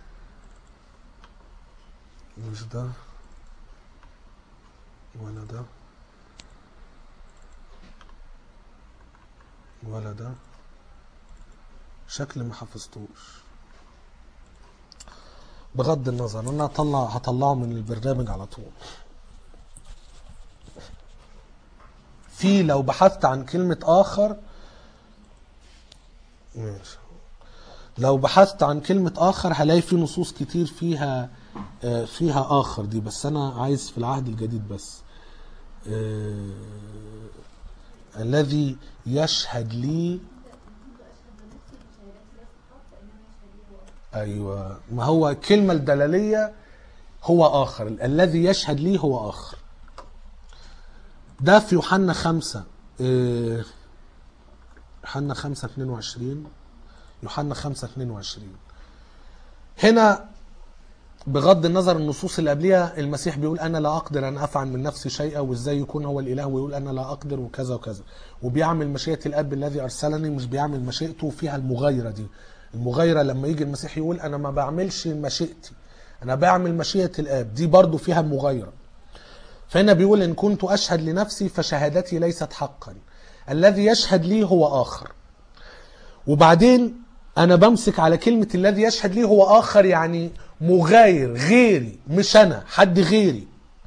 مش ده ولا ده ولا ده شكل ما حفظتوش بغض النظر انا هطلع هطلعه من البرنامج على طول في لو بحثت عن كلمة آخر ماشي لو بحثت عن كلمة آخر هلاقي في نصوص كتير فيها آه، فيها آخر دي بس أنا عايز في العهد الجديد بس آه، الذي يشهد لي أيوة ما هو الكلمة الدلالية هو آخر الذي يشهد لي هو آخر ده في يوحنا خمسة آه، يوحنا خمسة 22 يوحنا خمسة 22 هنا بغض النظر النصوص اللي قبلها المسيح بيقول انا لا اقدر ان افعل من نفسي شيئا وازاي يكون هو الاله ويقول انا لا اقدر وكذا وكذا وبيعمل مشيئه الاب الذي ارسلني مش بيعمل مشيئته فيها المغايره دي المغايره لما يجي المسيح يقول انا ما بعملش مشيئتي انا بعمل مشيئه الاب دي برضو فيها المغايره فهنا بيقول ان كنت اشهد لنفسي فشهادتي ليست حقا الذي يشهد لي هو اخر وبعدين انا بمسك على كلمة الذي يشهد لي هو اخر يعني مغاير غيري مش انا حد غيري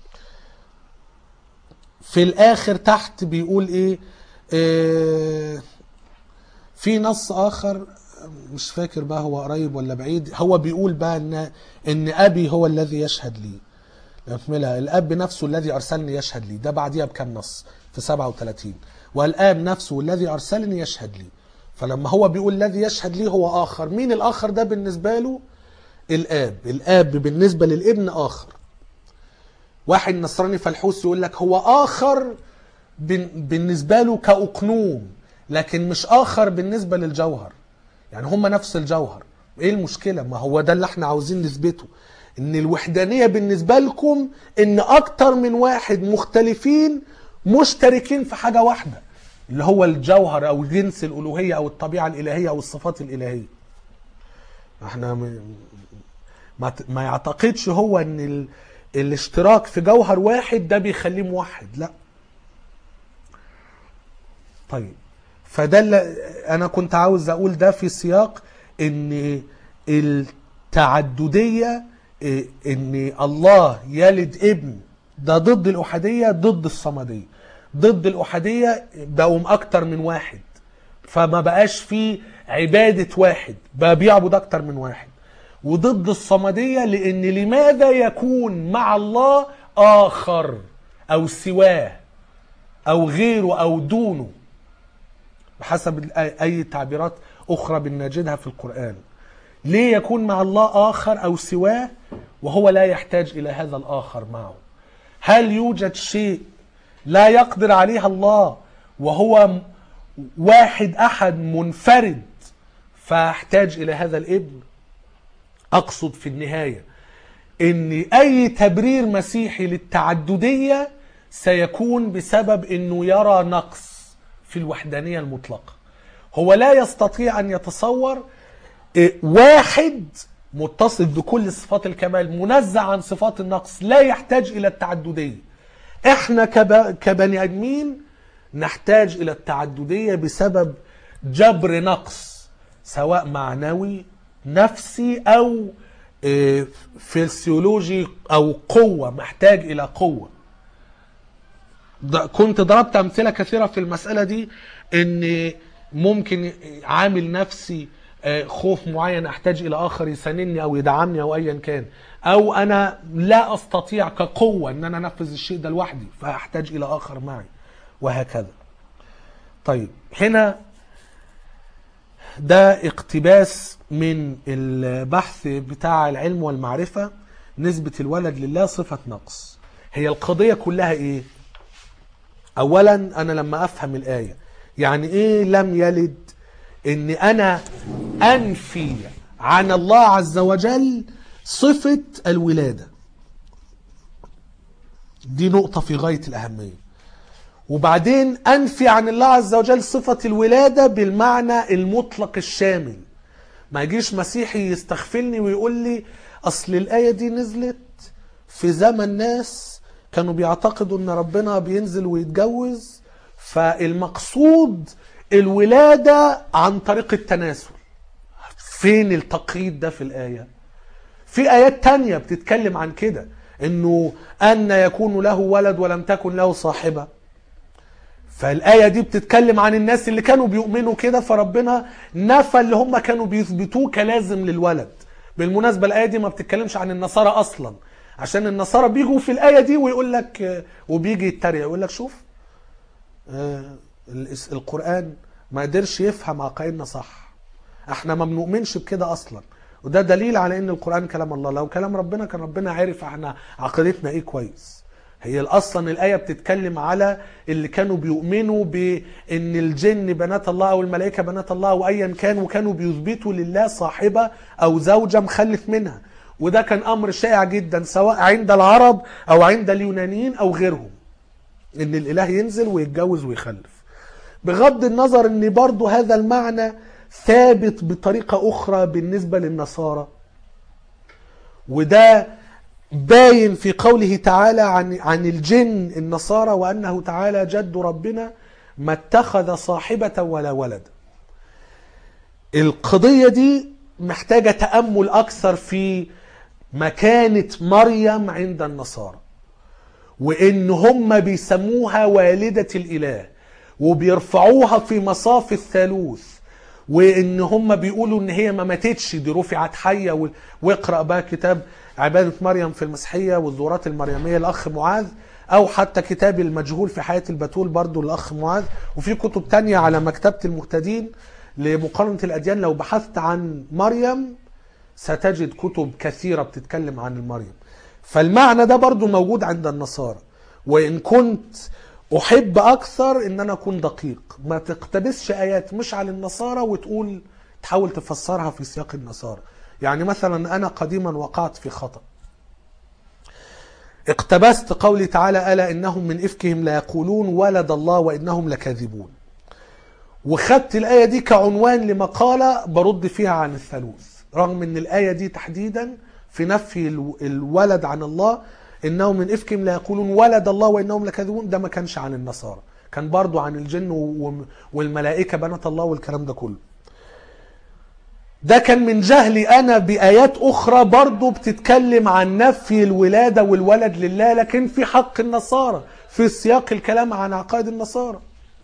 في الاخر تحت بيقول ايه آه في نص اخر مش فاكر بقى هو قريب ولا بعيد هو بيقول بقى ان ان ابي هو الذي يشهد لي نكملها الاب نفسه الذي ارسلني يشهد لي ده بعديها بكام نص في 37 والاب نفسه الذي ارسلني يشهد لي فلما هو بيقول الذي يشهد لي هو اخر مين الاخر ده بالنسبه له الاب الاب بالنسبه للابن اخر واحد نصراني فلحوس يقول لك هو اخر بن- بالنسبه له كاقنوم لكن مش اخر بالنسبه للجوهر يعني هما نفس الجوهر ايه المشكله ما هو ده اللي احنا عاوزين نثبته ان الوحدانيه بالنسبه لكم ان اكتر من واحد مختلفين مشتركين في حاجه واحده اللي هو الجوهر او جنس الالوهيه او الطبيعه الالهيه او الصفات الالهيه احنا م- ما ت- ما يعتقدش هو ان ال... الاشتراك في جوهر واحد ده بيخليه موحد لا طيب فده اللي انا كنت عاوز اقول ده في سياق ان التعدديه إيه، ان الله يلد ابن ده ضد الاحاديه ضد الصمديه ضد الاحاديه بقوا اكتر من واحد فما بقاش في عباده واحد بقى بيعبد اكتر من واحد وضد الصمديه لان لماذا يكون مع الله اخر او سواه او غيره او دونه بحسب الآ- اي تعبيرات اخرى بنجدها في القران ليه يكون مع الله اخر او سواه وهو لا يحتاج الى هذا الاخر معه هل يوجد شيء لا يقدر عليه الله وهو م- واحد احد منفرد فاحتاج الى هذا الابن اقصد في النهايه ان اي تبرير مسيحي للتعدديه سيكون بسبب انه يرى نقص في الوحدانيه المطلقه هو لا يستطيع ان يتصور إيه، واحد متصف بكل صفات الكمال منزع عن صفات النقص لا يحتاج الى التعدديه احنا كب- كبني ادمين نحتاج الى التعدديه بسبب جبر نقص سواء معنوي نفسي او إيه، فسيولوجي او قوه محتاج الى قوه ده- كنت ضربت امثله كثيره في المساله دي ان ممكن عامل نفسي آه، خوف معين احتاج الى اخر يساندني او يدعمني او ايا كان او انا لا استطيع كقوه ان انا انفذ الشيء ده لوحدي فاحتاج الى اخر معي وهكذا طيب هنا ده اقتباس من البحث بتاع العلم والمعرفة نسبة الولد لله صفة نقص هي القضية كلها ايه اولا انا لما افهم الاية يعني ايه لم يلد ان انا انفي عن الله عز وجل صفة الولادة دي نقطة في غاية الأهمية وبعدين أنفي عن الله عز وجل صفة الولادة بالمعنى المطلق الشامل ما يجيش مسيحي يستغفلني ويقول لي أصل الآية دي نزلت في زمن ناس كانوا بيعتقدوا أن ربنا بينزل ويتجوز فالمقصود الولادة عن طريق التناسل فين التقييد ده في الآية في آيات تانية بتتكلم عن كده انه ان يكون له ولد ولم تكن له صاحبة فالآية دي بتتكلم عن الناس اللي كانوا بيؤمنوا كده فربنا نفى اللي هم كانوا بيثبتوه كلازم للولد بالمناسبة الآية دي ما بتتكلمش عن النصارى أصلا عشان النصارى بيجوا في الآية دي ويقول لك آه، وبيجي يتريق يقول لك شوف آه، الإس- القرآن ما قدرش يفهم عقائدنا صح احنا ما بنؤمنش بكده اصلا وده دليل على ان القرآن كلام الله لو كلام ربنا كان ربنا عارف احنا عقيدتنا ايه كويس هي اصلا الايه بتتكلم على اللي كانوا بيؤمنوا بان الجن بنات الله او الملائكه بنات الله او ايا كان وكانوا بيثبتوا لله صاحبه او زوجه مخلف منها وده كان امر شائع جدا سواء عند العرب او عند اليونانيين او غيرهم ان الاله ينزل ويتجوز ويخلف بغض النظر ان برضو هذا المعنى ثابت بطريقة اخرى بالنسبة للنصارى وده باين في قوله تعالى عن عن الجن النصارى وانه تعالى جد ربنا ما اتخذ صاحبة ولا ولد القضية دي محتاجة تأمل أكثر في مكانة مريم عند النصارى وان هم بيسموها والدة الاله وبيرفعوها في مصاف الثالوث وان هم بيقولوا ان هي ما ماتتش دي رفعت حية و- واقرأ بقى كتاب عبادة مريم في المسيحية والزورات المريمية الاخ معاذ او حتى كتاب المجهول في حياة البتول برضو الاخ معاذ وفي كتب تانية على مكتبة المهتدين لمقارنة الاديان لو بحثت عن مريم ستجد كتب كثيرة بتتكلم عن المريم فالمعنى ده برضو موجود عند النصارى وإن كنت أحب أكثر إن أنا أكون دقيق ما تقتبسش آيات مش على النصارى وتقول تحاول تفسرها في سياق النصارى يعني مثلا أنا قديما وقعت في خطأ اقتبست قولي تعالى ألا إنهم من إفكهم لا يقولون ولد الله وإنهم لكاذبون وخدت الآية دي كعنوان لمقالة برد فيها عن الثالوث رغم ان الآية دي تحديدا في نفي الو- الولد عن الله انهم من افكهم لا يقولون ولد الله وانهم لكاذبون ده ما كانش عن النصارى كان برضو عن الجن و- و- والملائكة بنات الله والكلام ده كله ده كان من جهلي انا بايات اخرى برضو بتتكلم عن نفي الولادة والولد لله لكن في حق النصارى في سياق الكلام عن عقائد النصارى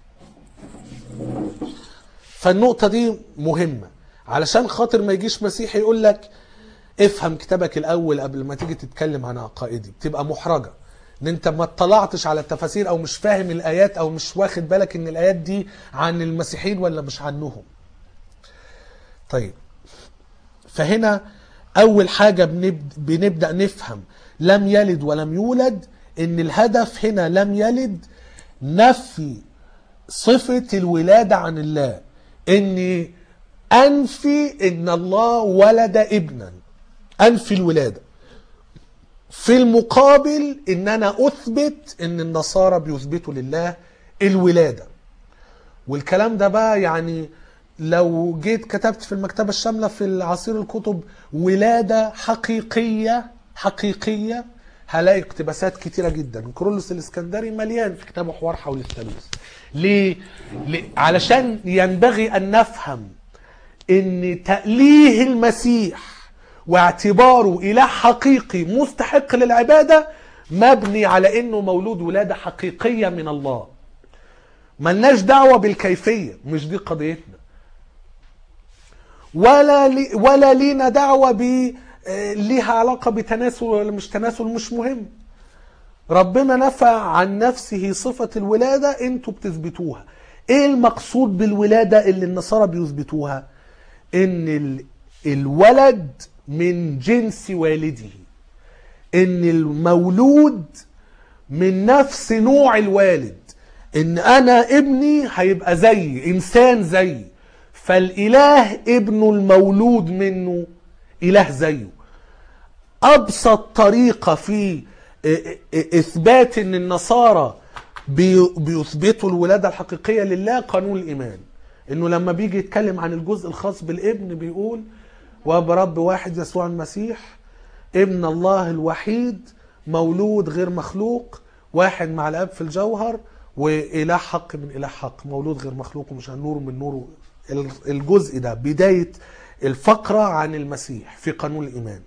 فالنقطة دي مهمة علشان خاطر ما يجيش مسيحي يقول لك افهم كتابك الاول قبل ما تيجي تتكلم عن عقائدي بتبقى محرجة ان انت ما اطلعتش على التفاسير او مش فاهم الايات او مش واخد بالك ان الايات دي عن المسيحيين ولا مش عنهم طيب فهنا اول حاجة بنب- بنبدأ نفهم لم يلد ولم يولد ان الهدف هنا لم يلد نفي صفة الولادة عن الله اني انفي ان الله ولد ابنا انفي الولادة في المقابل ان انا اثبت ان النصارى بيثبتوا لله الولادة والكلام ده بقى يعني لو جيت كتبت في المكتبة الشاملة في العصير الكتب ولادة حقيقية حقيقية هلاقي اقتباسات كتيرة جدا كرولوس الاسكندري مليان في كتابه حوار حول الثالوث ليه؟ ليه؟ علشان ينبغي ان نفهم ان تأليه المسيح واعتباره اله حقيقي مستحق للعبادة مبني على انه مولود ولادة حقيقية من الله ملناش دعوة بالكيفية مش دي قضيتنا ولا لي ولا لينا دعوة ب آه، ليها علاقة بتناسل ولا مش تناسل مش مهم ربنا نفى عن نفسه صفة الولادة انتوا بتثبتوها ايه المقصود بالولادة اللي النصارى بيثبتوها ان ال- الولد من جنس والده ان المولود من نفس نوع الوالد ان انا ابني هيبقى زيي انسان زيي فالاله ابنه المولود منه اله زيه ابسط طريقه في اثبات ان النصارى بي- بيثبتوا الولاده الحقيقيه لله قانون الايمان انه لما بيجي يتكلم عن الجزء الخاص بالابن بيقول وبرب واحد يسوع المسيح ابن الله الوحيد مولود غير مخلوق واحد مع الاب في الجوهر واله حق من اله حق مولود غير مخلوق ومش نور من نوره الجزء ده بدايه الفقره عن المسيح في قانون الايمان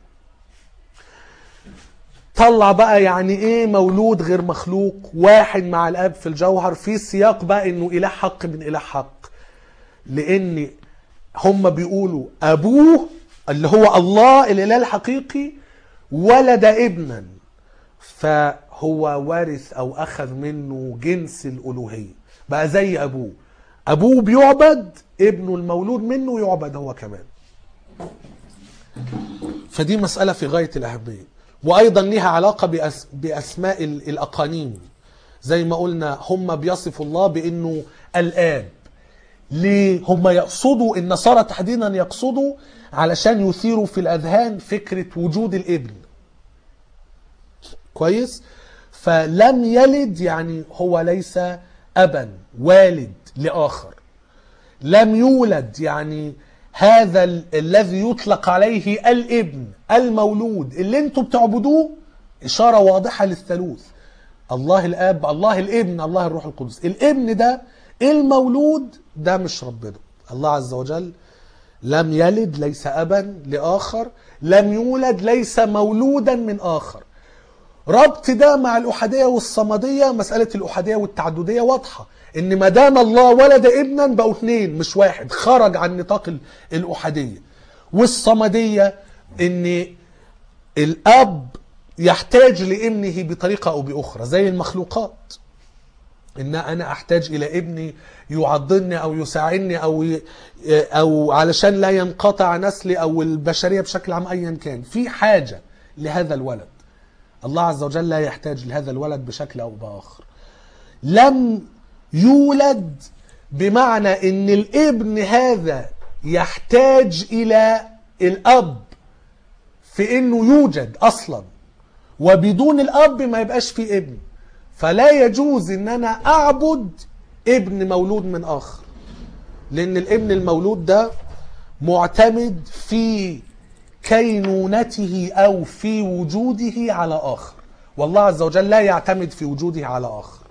طلع بقى يعني ايه مولود غير مخلوق واحد مع الاب في الجوهر في سياق بقى انه اله حق من اله حق لان هم بيقولوا ابوه اللي هو الله الاله الحقيقي ولد ابنا فهو وارث او اخذ منه جنس الالوهيه بقى زي ابوه ابوه بيعبد ابنه المولود منه يعبد هو كمان فدي مسألة في غاية الأهمية وأيضا لها علاقة بأس بأسماء ال- الأقانيم زي ما قلنا هم بيصفوا الله بأنه الآب ليه هم يقصدوا النصارى تحديدا يقصدوا علشان يثيروا في الأذهان فكرة وجود الابن كويس فلم يلد يعني هو ليس أبا والد لآخر لم يولد يعني هذا ال- الذي يطلق عليه الابن المولود اللي انتم بتعبدوه إشارة واضحة للثالوث الله الآب الله الابن الله الروح القدس الابن ده المولود ده مش ربنا الله عز وجل لم يلد ليس أبا لآخر لم يولد ليس مولودا من آخر ربط ده مع الأحادية والصمدية مسألة الأحادية والتعددية واضحة إن ما دام الله ولد ابنا بقوا اثنين مش واحد خرج عن نطاق ال- الأحادية والصمدية إن الأب يحتاج لابنه بطريقة أو بأخرى زي المخلوقات ان انا احتاج الى ابني يعضني او يساعدني او ي... او علشان لا ينقطع نسلي او البشريه بشكل عام ايا كان في حاجه لهذا الولد الله عز وجل لا يحتاج لهذا الولد بشكل او باخر لم يولد بمعنى ان الابن هذا يحتاج الى الاب في انه يوجد اصلا وبدون الاب ما يبقاش في ابن فلا يجوز ان انا اعبد ابن مولود من اخر لان الابن المولود ده معتمد في كينونته او في وجوده على اخر والله عز وجل لا يعتمد في وجوده على اخر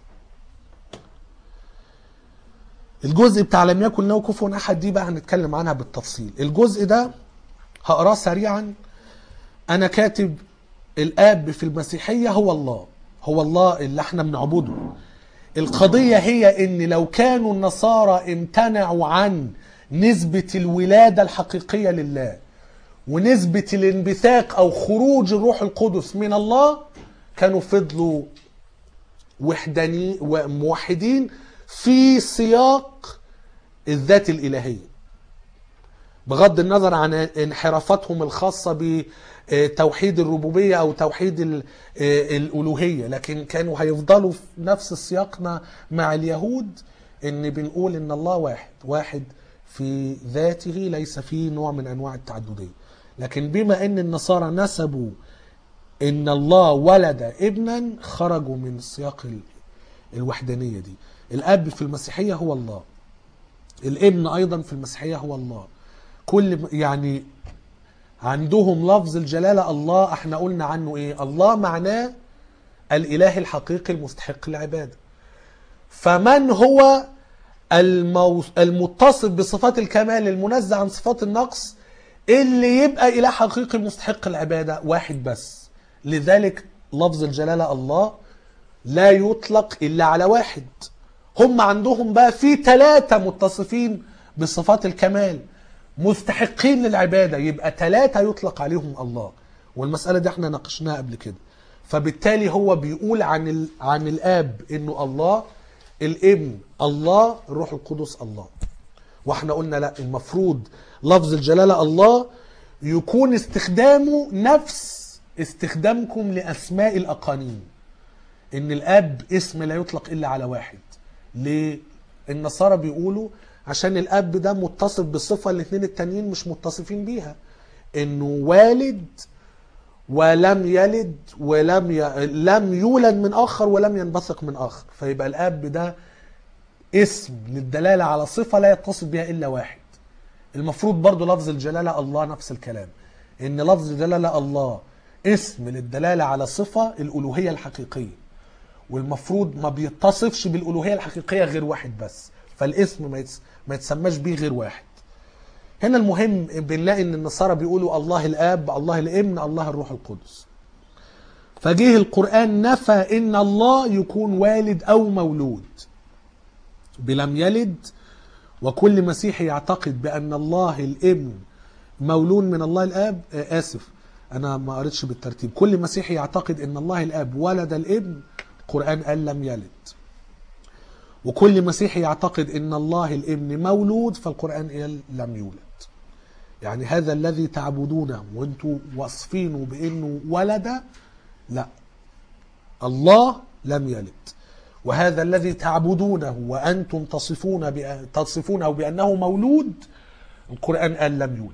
الجزء بتاع لم يكن له كفوا احد دي بقى هنتكلم عنها بالتفصيل الجزء ده هقراه سريعا انا كاتب الاب في المسيحيه هو الله هو الله اللي احنا بنعبده القضيه هي ان لو كانوا النصارى امتنعوا عن نسبه الولاده الحقيقيه لله ونسبه الانبثاق او خروج الروح القدس من الله كانوا فضلوا وحداني وموحدين في سياق الذات الالهيه بغض النظر عن انحرافتهم الخاصة بتوحيد الربوبية أو توحيد ال- الألوهية لكن كانوا هيفضلوا في نفس سياقنا مع اليهود إن بنقول إن الله واحد واحد في ذاته ليس فيه نوع من أنواع التعددية لكن بما إن النصارى نسبوا إن الله ولد ابنا خرجوا من السياق ال- الوحدانية دي الأب في المسيحية هو الله الابن أيضا في المسيحية هو الله كل يعني عندهم لفظ الجلالة الله احنا قلنا عنه ايه الله معناه الاله الحقيقي المستحق العبادة فمن هو المو... المتصف بصفات الكمال المنزه عن صفات النقص اللي يبقى اله حقيقي مستحق العبادة واحد بس لذلك لفظ الجلالة الله لا يطلق الا على واحد هم عندهم بقى في ثلاثة متصفين بصفات الكمال مستحقين للعبادة يبقى ثلاثة يطلق عليهم الله والمسألة دي احنا ناقشناها قبل كده فبالتالي هو بيقول عن ال... عن الاب انه الله الابن الله الروح القدس الله واحنا قلنا لا المفروض لفظ الجلالة الله يكون استخدامه نفس استخدامكم لاسماء الاقانيم ان الاب اسم لا يطلق الا على واحد ليه النصارى بيقولوا عشان الاب ده متصف بالصفه الاثنين التانيين مش متصفين بيها انه والد ولم يلد ولم ي... لم يولد من اخر ولم ينبثق من اخر فيبقى الاب ده اسم للدلاله على صفه لا يتصف بها الا واحد المفروض برضو لفظ الجلاله الله نفس الكلام ان لفظ الجلاله الله اسم للدلاله على صفه الالوهيه الحقيقيه والمفروض ما بيتصفش بالالوهيه الحقيقيه غير واحد بس فالاسم ما, يتس... ما يتسماش بيه غير واحد هنا المهم بنلاقي ان النصارى بيقولوا الله الاب الله الابن الله الروح القدس فجه القران نفى ان الله يكون والد او مولود بلم يلد وكل مسيحي يعتقد بان الله الابن مولود من الله الاب آه اسف انا ما قريتش بالترتيب كل مسيحي يعتقد ان الله الاب ولد الابن القران قال لم يلد وكل مسيحي يعتقد ان الله الابن مولود فالقران قال لم يولد يعني هذا الذي تعبدونه وانتم واصفينه بانه ولد لا الله لم يلد وهذا الذي تعبدونه وانتم تصفون بأ... تصفونه بانه مولود القران قال لم يولد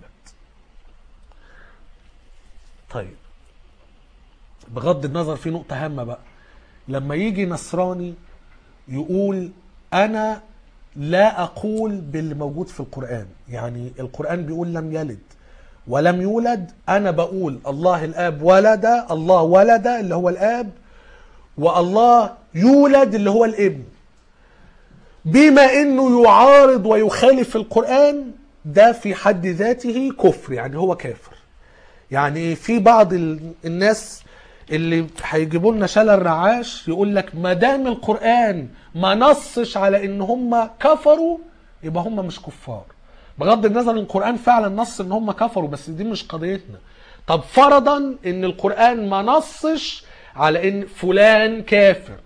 طيب بغض النظر في نقطه هامه بقى لما يجي نصراني يقول انا لا اقول باللي موجود في القران يعني القران بيقول لم يلد ولم يولد انا بقول الله الاب ولد الله ولد اللي هو الاب والله يولد اللي هو الابن بما انه يعارض ويخالف القران ده في حد ذاته كفر يعني هو كافر يعني في بعض الناس اللي هيجيبوا لنا شلل رعاش يقول لك ما دام القران ما نصش على ان هم كفروا يبقى هم مش كفار بغض النظر ان القران فعلا نص ان هم كفروا بس دي مش قضيتنا طب فرضا ان القران ما نصش على ان فلان كافر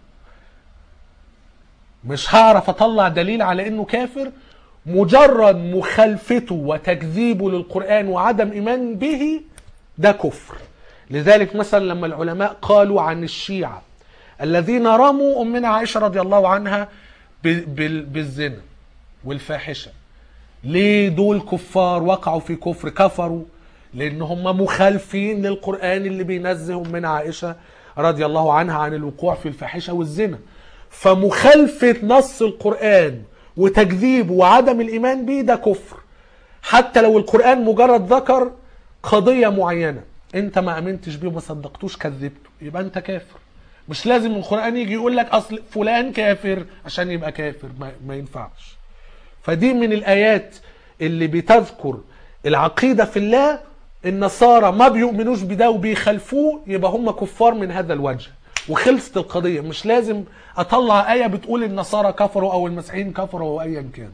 مش هعرف اطلع دليل على انه كافر مجرد مخالفته وتكذيبه للقران وعدم ايمان به ده كفر لذلك مثلا لما العلماء قالوا عن الشيعة الذين رموا أمنا عائشة رضي الله عنها بالزنا والفاحشة ليه دول كفار وقعوا في كفر كفروا لأن هم مخالفين للقرآن اللي بينزه أمنا عائشة رضي الله عنها عن الوقوع في الفاحشة والزنا فمخالفة نص القرآن وتكذيبه وعدم الإيمان به ده كفر حتى لو القرآن مجرد ذكر قضية معينة انت ما امنتش بيه وما صدقتوش كذبته يبقى انت كافر مش لازم القران يجي يقول لك اصل فلان كافر عشان يبقى كافر ما, ما ينفعش فدي من الايات اللي بتذكر العقيده في الله النصارى ما بيؤمنوش بده وبيخالفوه يبقى هم كفار من هذا الوجه وخلصت القضيه مش لازم اطلع ايه بتقول النصارى كفروا او المسيحيين كفروا او ايا كان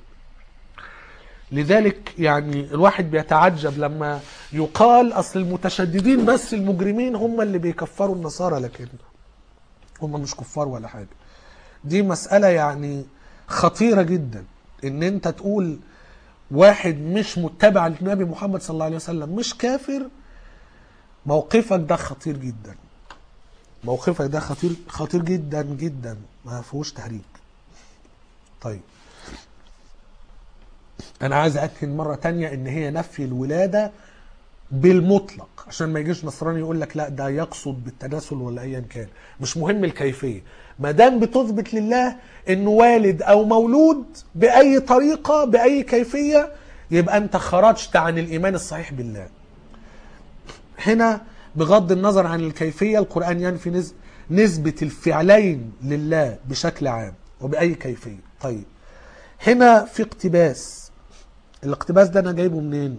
لذلك يعني الواحد بيتعجب لما يقال اصل المتشددين بس المجرمين هم اللي بيكفروا النصارى لكن هم مش كفار ولا حاجه دي مساله يعني خطيره جدا ان انت تقول واحد مش متبع للنبي محمد صلى الله عليه وسلم مش كافر موقفك ده خطير جدا موقفك ده خطير خطير جدا جدا ما فيهوش تهريج طيب انا عايز اكد مره تانية ان هي نفي الولاده بالمطلق عشان ما يجيش نصراني يقول لك لا ده يقصد بالتناسل ولا ايا كان مش مهم الكيفيه ما دام بتثبت لله انه والد او مولود باي طريقه باي كيفيه يبقى انت خرجت عن الايمان الصحيح بالله هنا بغض النظر عن الكيفيه القران ينفي نسب نسبه الفعلين لله بشكل عام وباي كيفيه طيب هنا في اقتباس الاقتباس ده انا جايبه منين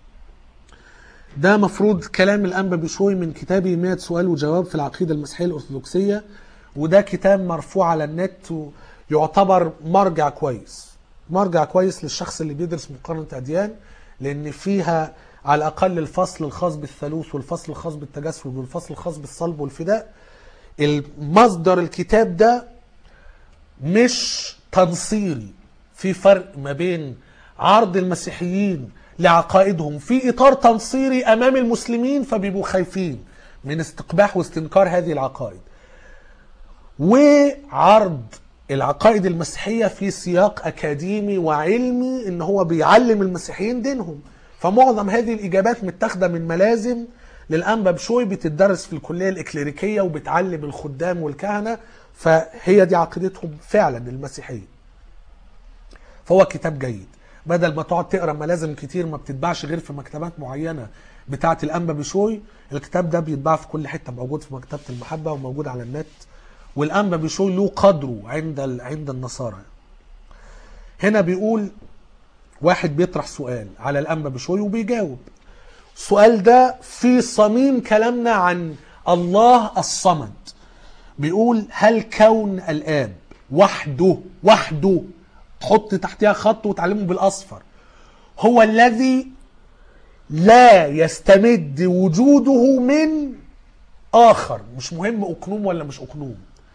ده مفروض كلام الانبا بشوي من كتابي 100 سؤال وجواب في العقيده المسيحيه الارثوذكسيه وده كتاب مرفوع على النت ويعتبر مرجع كويس مرجع كويس للشخص اللي بيدرس مقارنه اديان لان فيها على الاقل الفصل الخاص بالثالوث والفصل الخاص بالتجسد والفصل الخاص بالصلب والفداء المصدر الكتاب ده مش تنصيري في فرق ما بين عرض المسيحيين لعقائدهم في اطار تنصيري امام المسلمين فبيبقوا خايفين من استقباح واستنكار هذه العقائد وعرض العقائد المسيحية في سياق أكاديمي وعلمي إن هو بيعلم المسيحيين دينهم فمعظم هذه الإجابات متاخدة من ملازم للأنبا بشوي بتدرس في الكلية الإكليريكية وبتعلم الخدام والكهنة فهي دي عقيدتهم فعلا المسيحية فهو كتاب جيد بدل ما تقعد تقرا ملازم كتير ما بتتباعش غير في مكتبات معينه بتاعه الانبا بشوي الكتاب ده بيتباع في كل حته موجود في مكتبه المحبه وموجود على النت والانبا بشوي له قدره عند ال... عند النصارى هنا بيقول واحد بيطرح سؤال على الانبا بشوي وبيجاوب السؤال ده في صميم كلامنا عن الله الصمد بيقول هل كون الاب وحده وحده تحط تحتها خط وتعلمه بالاصفر هو الذي لا يستمد وجوده من اخر مش مهم اقنوم ولا مش اقنوم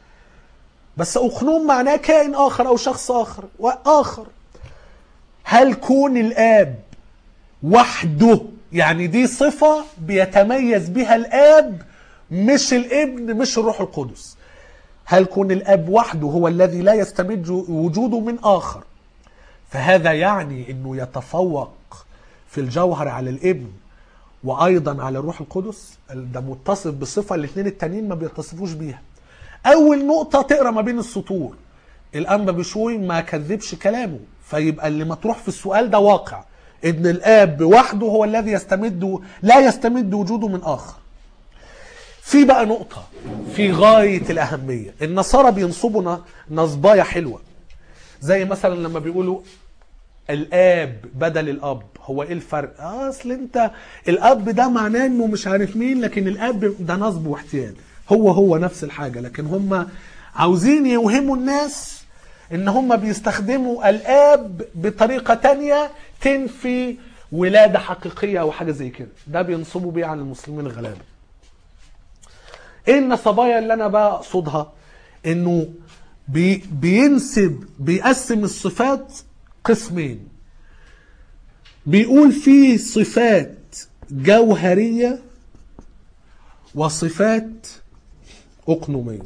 بس اقنوم معناه كائن اخر او شخص اخر واخر هل كون الاب وحده يعني دي صفة بيتميز بها الاب مش الابن مش الروح القدس هل كون الاب وحده هو الذي لا يستمد وجوده من اخر فهذا يعني انه يتفوق في الجوهر على الابن وايضا على الروح القدس ده متصف بصفه الاثنين التانيين ما بيتصفوش بيها اول نقطه تقرا ما بين السطور الانبا بشوي ما كذبش كلامه فيبقى اللي مطروح في السؤال ده واقع ان الاب وحده هو الذي يستمد لا يستمد وجوده من اخر في بقى نقطة في غاية الأهمية النصارى بينصبوا نصبايا حلوة زي مثلا لما بيقولوا الاب بدل الاب هو ايه الفرق آه اصل انت الاب ده معناه انه مش عارف مين لكن الاب ده نصب واحتيال هو هو نفس الحاجه لكن هم عاوزين يوهموا الناس ان هم بيستخدموا الاب بطريقه تانية تنفي ولاده حقيقيه او حاجه زي كده ده بينصبوا بيه على المسلمين الغلابه ايه النصبايا اللي انا بقى اقصدها انه بي بينسب بيقسم الصفات قسمين بيقول في صفات جوهرية وصفات أقنومية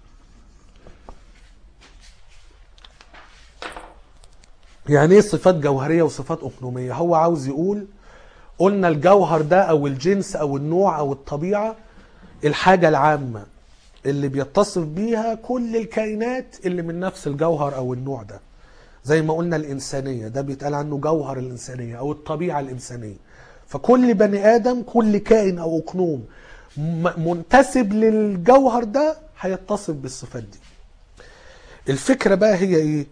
يعني ايه صفات جوهرية وصفات أقنومية هو عاوز يقول قلنا الجوهر ده أو الجنس أو النوع أو الطبيعة الحاجة العامة اللي بيتصف بيها كل الكائنات اللي من نفس الجوهر أو النوع ده زي ما قلنا الإنسانية ده بيتقال عنه جوهر الإنسانية أو الطبيعة الإنسانية فكل بني آدم كل كائن أو أقنوم منتسب للجوهر ده هيتصف بالصفات دي الفكرة بقى هي إيه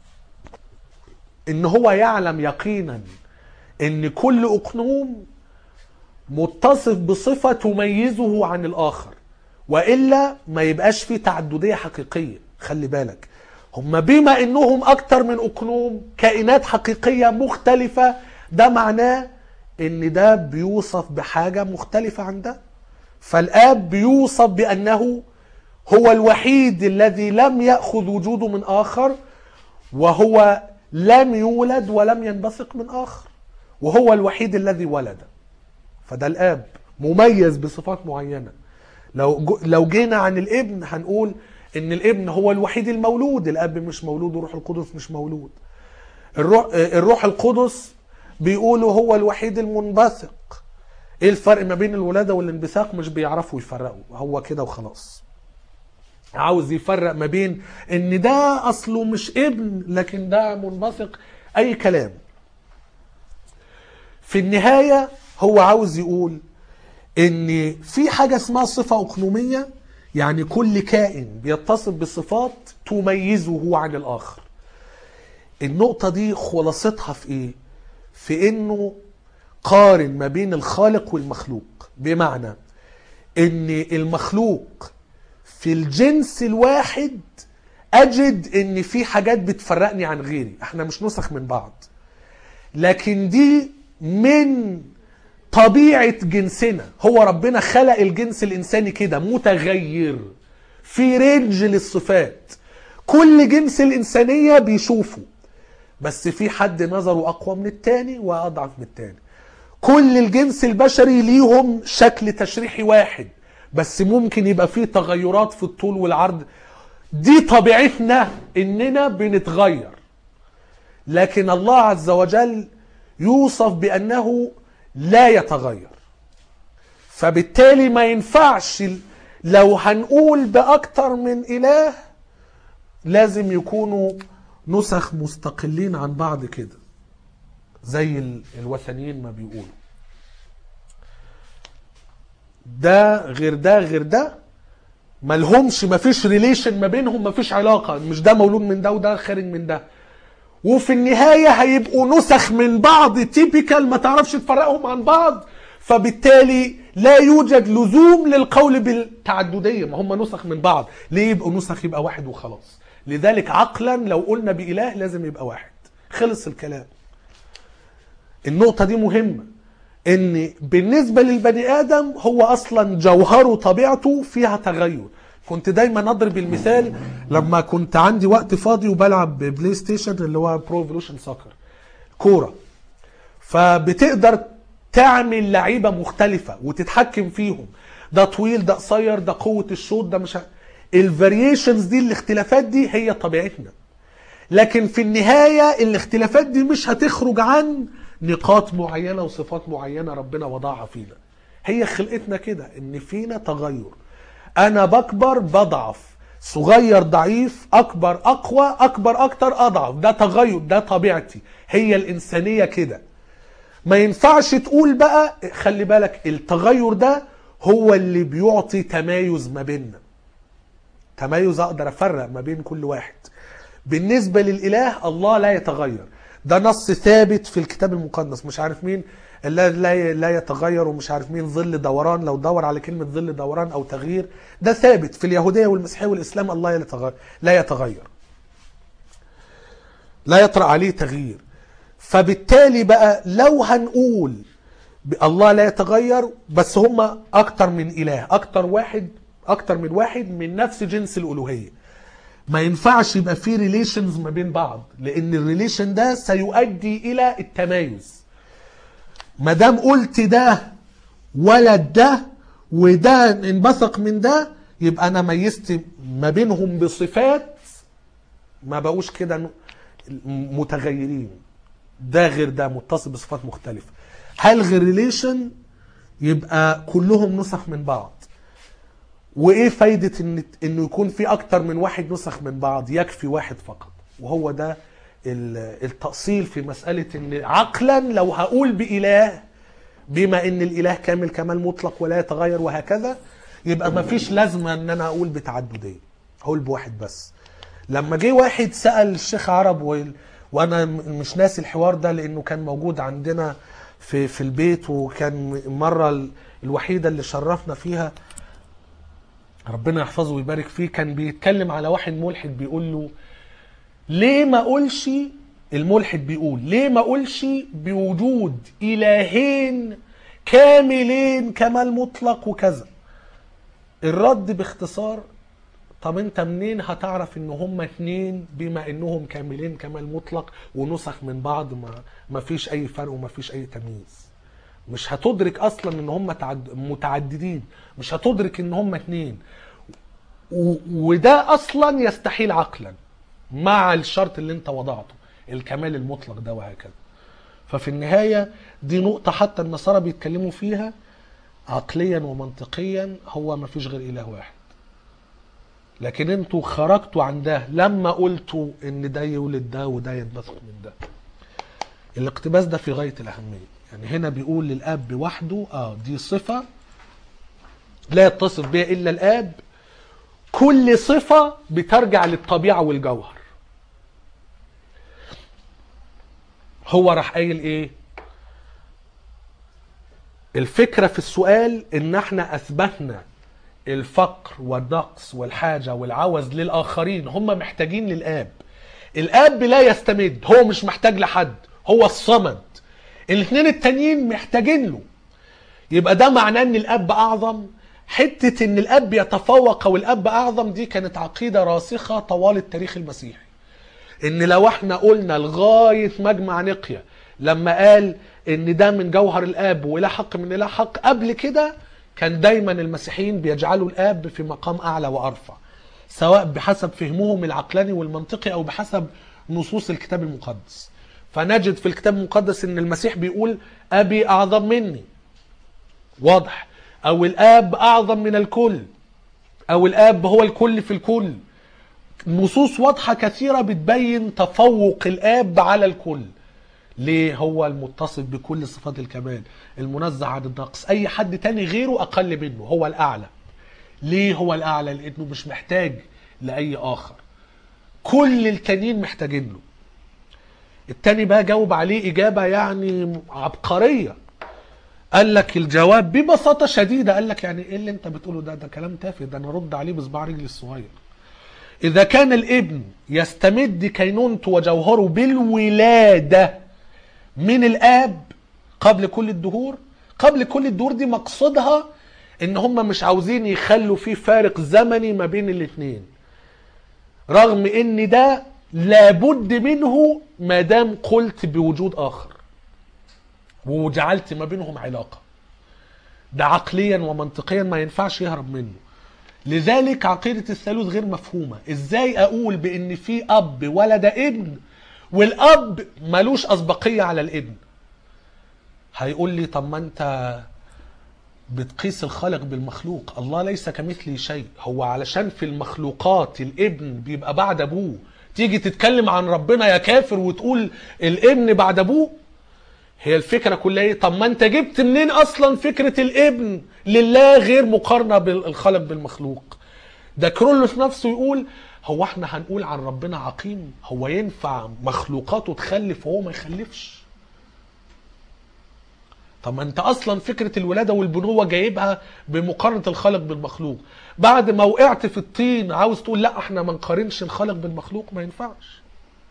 إن هو يعلم يقينا إن كل أقنوم متصف بصفة تميزه عن الآخر وإلا ما يبقاش فيه تعددية حقيقية خلي بالك هم بما انهم اكتر من اقنوم كائنات حقيقيه مختلفه ده معناه ان ده بيوصف بحاجه مختلفه عن ده فالاب بيوصف بانه هو الوحيد الذي لم ياخذ وجوده من اخر وهو لم يولد ولم ينبثق من اخر وهو الوحيد الذي ولد فده الاب مميز بصفات معينه لو لو جينا عن الابن هنقول ان الابن هو الوحيد المولود الاب مش مولود والروح القدس مش مولود الروح, الروح القدس بيقولوا هو الوحيد المنبثق ايه الفرق ما بين الولاده والانبثاق مش بيعرفوا يفرقوا هو كده وخلاص عاوز يفرق ما بين ان ده اصله مش ابن لكن ده منبثق اي كلام في النهايه هو عاوز يقول ان في حاجه اسمها صفه اقنوميه يعني كل كائن بيتصف بصفات تميزه عن الاخر النقطه دي خلاصتها في ايه في انه قارن ما بين الخالق والمخلوق بمعنى ان المخلوق في الجنس الواحد اجد ان في حاجات بتفرقني عن غيري احنا مش نسخ من بعض لكن دي من طبيعة جنسنا هو ربنا خلق الجنس الإنساني كده متغير في رينج للصفات كل جنس الإنسانية بيشوفه بس في حد نظره أقوى من التاني وأضعف من التاني كل الجنس البشري ليهم شكل تشريحي واحد بس ممكن يبقى فيه تغيرات في الطول والعرض دي طبيعتنا اننا بنتغير لكن الله عز وجل يوصف بانه لا يتغير فبالتالي ما ينفعش لو هنقول باكتر من اله لازم يكونوا نسخ مستقلين عن بعض كده زي ال- الوثنيين ما بيقولوا ده غير ده غير ده ملهمش مفيش ريليشن ما بينهم مفيش علاقة مش ده مولود من ده وده خارج من ده وفي النهاية هيبقوا نسخ من بعض تيبيكال ما تعرفش تفرقهم عن بعض فبالتالي لا يوجد لزوم للقول بالتعددية ما هم نسخ من بعض ليه يبقوا نسخ يبقى واحد وخلاص لذلك عقلا لو قلنا بإله لازم يبقى واحد خلص الكلام النقطة دي مهمة ان بالنسبة للبني ادم هو اصلا جوهره طبيعته فيها تغير كنت دايما اضرب المثال لما كنت عندي وقت فاضي وبلعب بلاي ستيشن اللي هو برو ايفولوشن سoccer كورة فبتقدر تعمل لعيبة مختلفة وتتحكم فيهم ده طويل ده قصير ده قوة الشوط ده مش الفاريشنز دي الاختلافات دي هي طبيعتنا لكن في النهاية الاختلافات دي مش هتخرج عن نقاط معينة وصفات معينة ربنا وضعها فينا هي خلقتنا كده ان فينا تغير انا بكبر بضعف صغير ضعيف اكبر اقوى اكبر اكتر اضعف ده تغير ده طبيعتي هي الانسانية كده ما ينفعش تقول بقى خلي بالك التغير ده هو اللي بيعطي تمايز ما بيننا تميز اقدر افرق ما بين كل واحد بالنسبة للإله الله لا يتغير ده نص ثابت في الكتاب المقدس مش عارف مين لا لا لا يتغير ومش عارف مين ظل دوران لو دور على كلمة ظل دوران أو تغيير ده ثابت في اليهودية والمسيحية والإسلام الله يتغير لا يتغير لا يطرأ عليه تغيير فبالتالي بقى لو هنقول ب- الله لا يتغير بس هم أكتر من إله أكتر واحد أكتر من واحد من نفس جنس الألوهية ما ينفعش يبقى في ريليشنز ما بين بعض لان الريليشن ده سيؤدي الى التمايز ما دام قلت ده ولد ده وده انبثق من ده يبقى انا ميزت ما بينهم بصفات ما بقوش كده ن- متغيرين ده غير ده متصل بصفات مختلفة هلغي الريليشن يبقى كلهم نسخ من بعض وايه فايدة ان انه يكون في اكتر من واحد نسخ من بعض يكفي واحد فقط وهو ده ال- التأصيل في مسألة ان عقلا لو هقول بإله بما ان الاله كامل كمال مطلق ولا يتغير وهكذا يبقى ما فيش لازمة ان انا اقول بتعددية هقول بواحد بس لما جه واحد سأل الشيخ عرب و... وانا م- مش ناسي الحوار ده لانه كان موجود عندنا في في البيت وكان المرة ال- الوحيدة اللي شرفنا فيها ربنا يحفظه ويبارك فيه كان بيتكلم على واحد ملحد بيقول له ليه ما اقولش الملحد بيقول ليه ما اقولش بوجود الهين كاملين كمال مطلق وكذا الرد باختصار طب انت منين هتعرف ان هما اتنين بما انهم كاملين كمال مطلق ونسخ من بعض ما ما فيش اي فرق وما فيش اي تمييز مش هتدرك اصلا ان هم تعد... متعددين مش هتدرك ان هم اتنين و... وده اصلا يستحيل عقلا مع الشرط اللي انت وضعته الكمال المطلق ده وهكذا ففي النهاية دي نقطة حتى النصارى بيتكلموا فيها عقليا ومنطقيا هو ما فيش غير اله واحد لكن انتوا خرجتوا عن ده لما قلتوا ان ده يولد ده وده ينبثق من ده الاقتباس ده في غاية الأهمية يعني هنا بيقول للأب وحده اه دي صفة لا يتصف بها إلا الآب كل صفة بترجع للطبيعة والجوهر هو راح قايل ايه الفكرة في السؤال ان احنا اثبتنا الفقر والنقص والحاجة والعوز للآخرين هم محتاجين للآب الآب لا يستمد هو مش محتاج لحد هو الصمد الاثنين التانيين محتاجين له يبقى ده معناه ان الاب اعظم حته ان الاب يتفوق والاب اعظم دي كانت عقيده راسخه طوال التاريخ المسيحي ان لو احنا قلنا لغايه مجمع نقيا لما قال ان ده من جوهر الاب ولا حق من اله حق قبل كده كان دايما المسيحيين بيجعلوا الاب في مقام اعلى وارفع سواء بحسب فهمهم العقلاني والمنطقي او بحسب نصوص الكتاب المقدس فنجد في الكتاب المقدس ان المسيح بيقول ابي اعظم مني واضح او الاب اعظم من الكل او الاب هو الكل في الكل نصوص واضحة كثيرة بتبين تفوق الاب على الكل ليه هو المتصف بكل صفات الكمال المنزه عن النقص اي حد تاني غيره اقل منه هو الاعلى ليه هو الاعلى لانه مش محتاج لاي اخر كل التانيين محتاجين له التاني بقى جاوب عليه اجابه يعني عبقريه قال لك الجواب ببساطه شديده قال لك يعني ايه اللي انت بتقوله ده ده كلام تافه ده انا ارد عليه بصباع رجلي الصغير اذا كان الابن يستمد كينونته وجوهره بالولاده من الاب قبل كل الدهور قبل كل الدهور دي مقصدها ان هم مش عاوزين يخلوا في فارق زمني ما بين الاثنين رغم ان ده لابد منه ما دام قلت بوجود اخر وجعلت ما بينهم علاقه ده عقليا ومنطقيا ما ينفعش يهرب منه لذلك عقيدة الثالوث غير مفهومة ازاي اقول بان في اب ولد ابن والاب ملوش اسبقية على الابن هيقول لي طب ما انت بتقيس الخالق بالمخلوق الله ليس كمثله شيء هو علشان في المخلوقات الابن بيبقى بعد ابوه تيجي تتكلم عن ربنا يا كافر وتقول الابن بعد ابوه هي الفكره كلها ايه طب ما انت جبت منين اصلا فكره الابن لله غير مقارنه بالخالق بالمخلوق ده كرولوس نفسه يقول هو احنا هنقول عن ربنا عقيم هو ينفع مخلوقاته تخلف وهو ما يخلفش طب ما انت اصلا فكره الولاده والبنوه جايبها بمقارنه الخالق بالمخلوق بعد ما وقعت في الطين عاوز تقول لا احنا ما نقارنش الخالق بالمخلوق ما ينفعش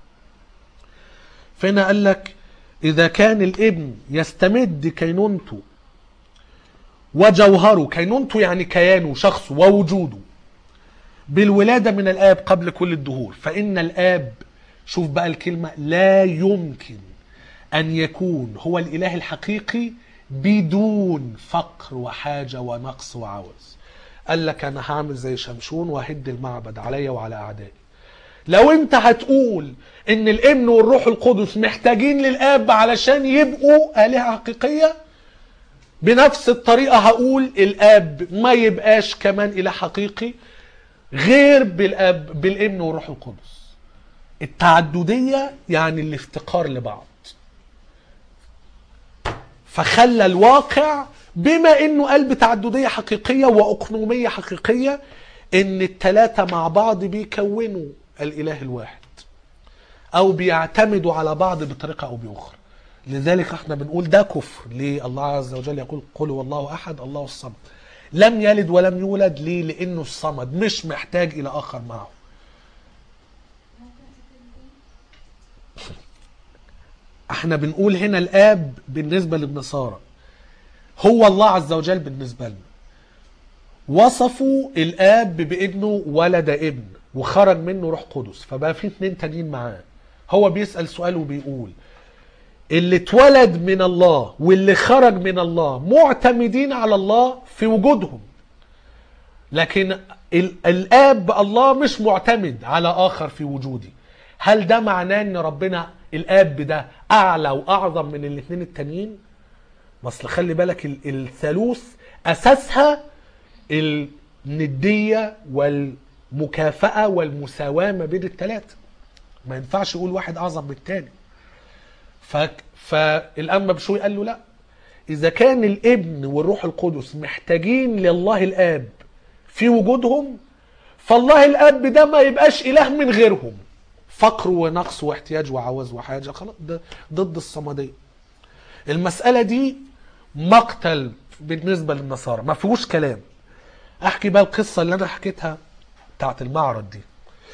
فهنا قال لك اذا كان الابن يستمد كينونته وجوهره كينونته يعني كيانه شخصه ووجوده بالولادة من الآب قبل كل الدهور فإن الآب شوف بقى الكلمة لا يمكن أن يكون هو الإله الحقيقي بدون فقر وحاجة ونقص وعوز قال لك أنا هعمل زي شمشون وهد المعبد عليا وعلى أعدائي لو انت هتقول ان الابن والروح القدس محتاجين للاب علشان يبقوا آلهة حقيقية بنفس الطريقة هقول الاب ما يبقاش كمان إله حقيقي غير بالاب بالابن والروح القدس التعددية يعني الافتقار لبعض فخلى الواقع بما انه قال بتعددية حقيقية واقنومية حقيقية ان التلاتة مع بعض بيكونوا الاله الواحد او بيعتمدوا على بعض بطريقة او باخرى لذلك احنا بنقول ده كفر ليه الله عز وجل يقول قل هو الله احد الله الصمد لم يلد ولم يولد ليه لانه الصمد مش محتاج الى اخر معه احنا بنقول هنا الاب بالنسبه للنصارى هو الله عز وجل بالنسبه لنا وصفوا الاب بانه ولد ابن وخرج منه روح قدس فبقى في اتنين تانيين معاه هو بيسال سؤال وبيقول اللي اتولد من الله واللي خرج من الله معتمدين على الله في وجودهم لكن ال- الاب الله مش معتمد على اخر في وجودي هل ده معناه ان ربنا الاب ده اعلى واعظم من الاثنين التانيين ما اصل خلي بالك ال- الثالوث اساسها النديه والمكافاه والمساواه ما بين الثلاثه ما ينفعش يقول واحد اعظم من الثاني ف... فالأنبا بشوي قال له لا إذا كان الابن والروح القدس محتاجين لله الآب في وجودهم فالله الآب ده ما يبقاش إله من غيرهم فقر ونقص واحتياج وعوز وحاجة خلاص ده ضد الصمدية المسألة دي مقتل بالنسبة للنصارى ما فيهوش كلام أحكي بقى القصة اللي أنا حكيتها بتاعت المعرض دي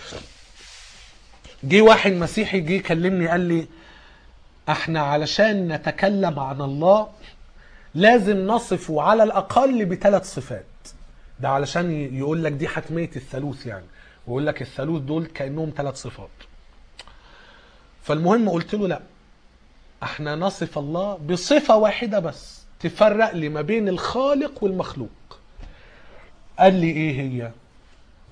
جه واحد مسيحي جه كلمني قال لي احنا علشان نتكلم عن الله لازم نصفه على الاقل بثلاث صفات ده علشان ي- يقول لك دي حتميه الثالوث يعني ويقول لك الثالوث دول كانهم ثلاث صفات فالمهم قلت له لا احنا نصف الله بصفه واحده بس تفرق لي ما بين الخالق والمخلوق قال لي ايه هي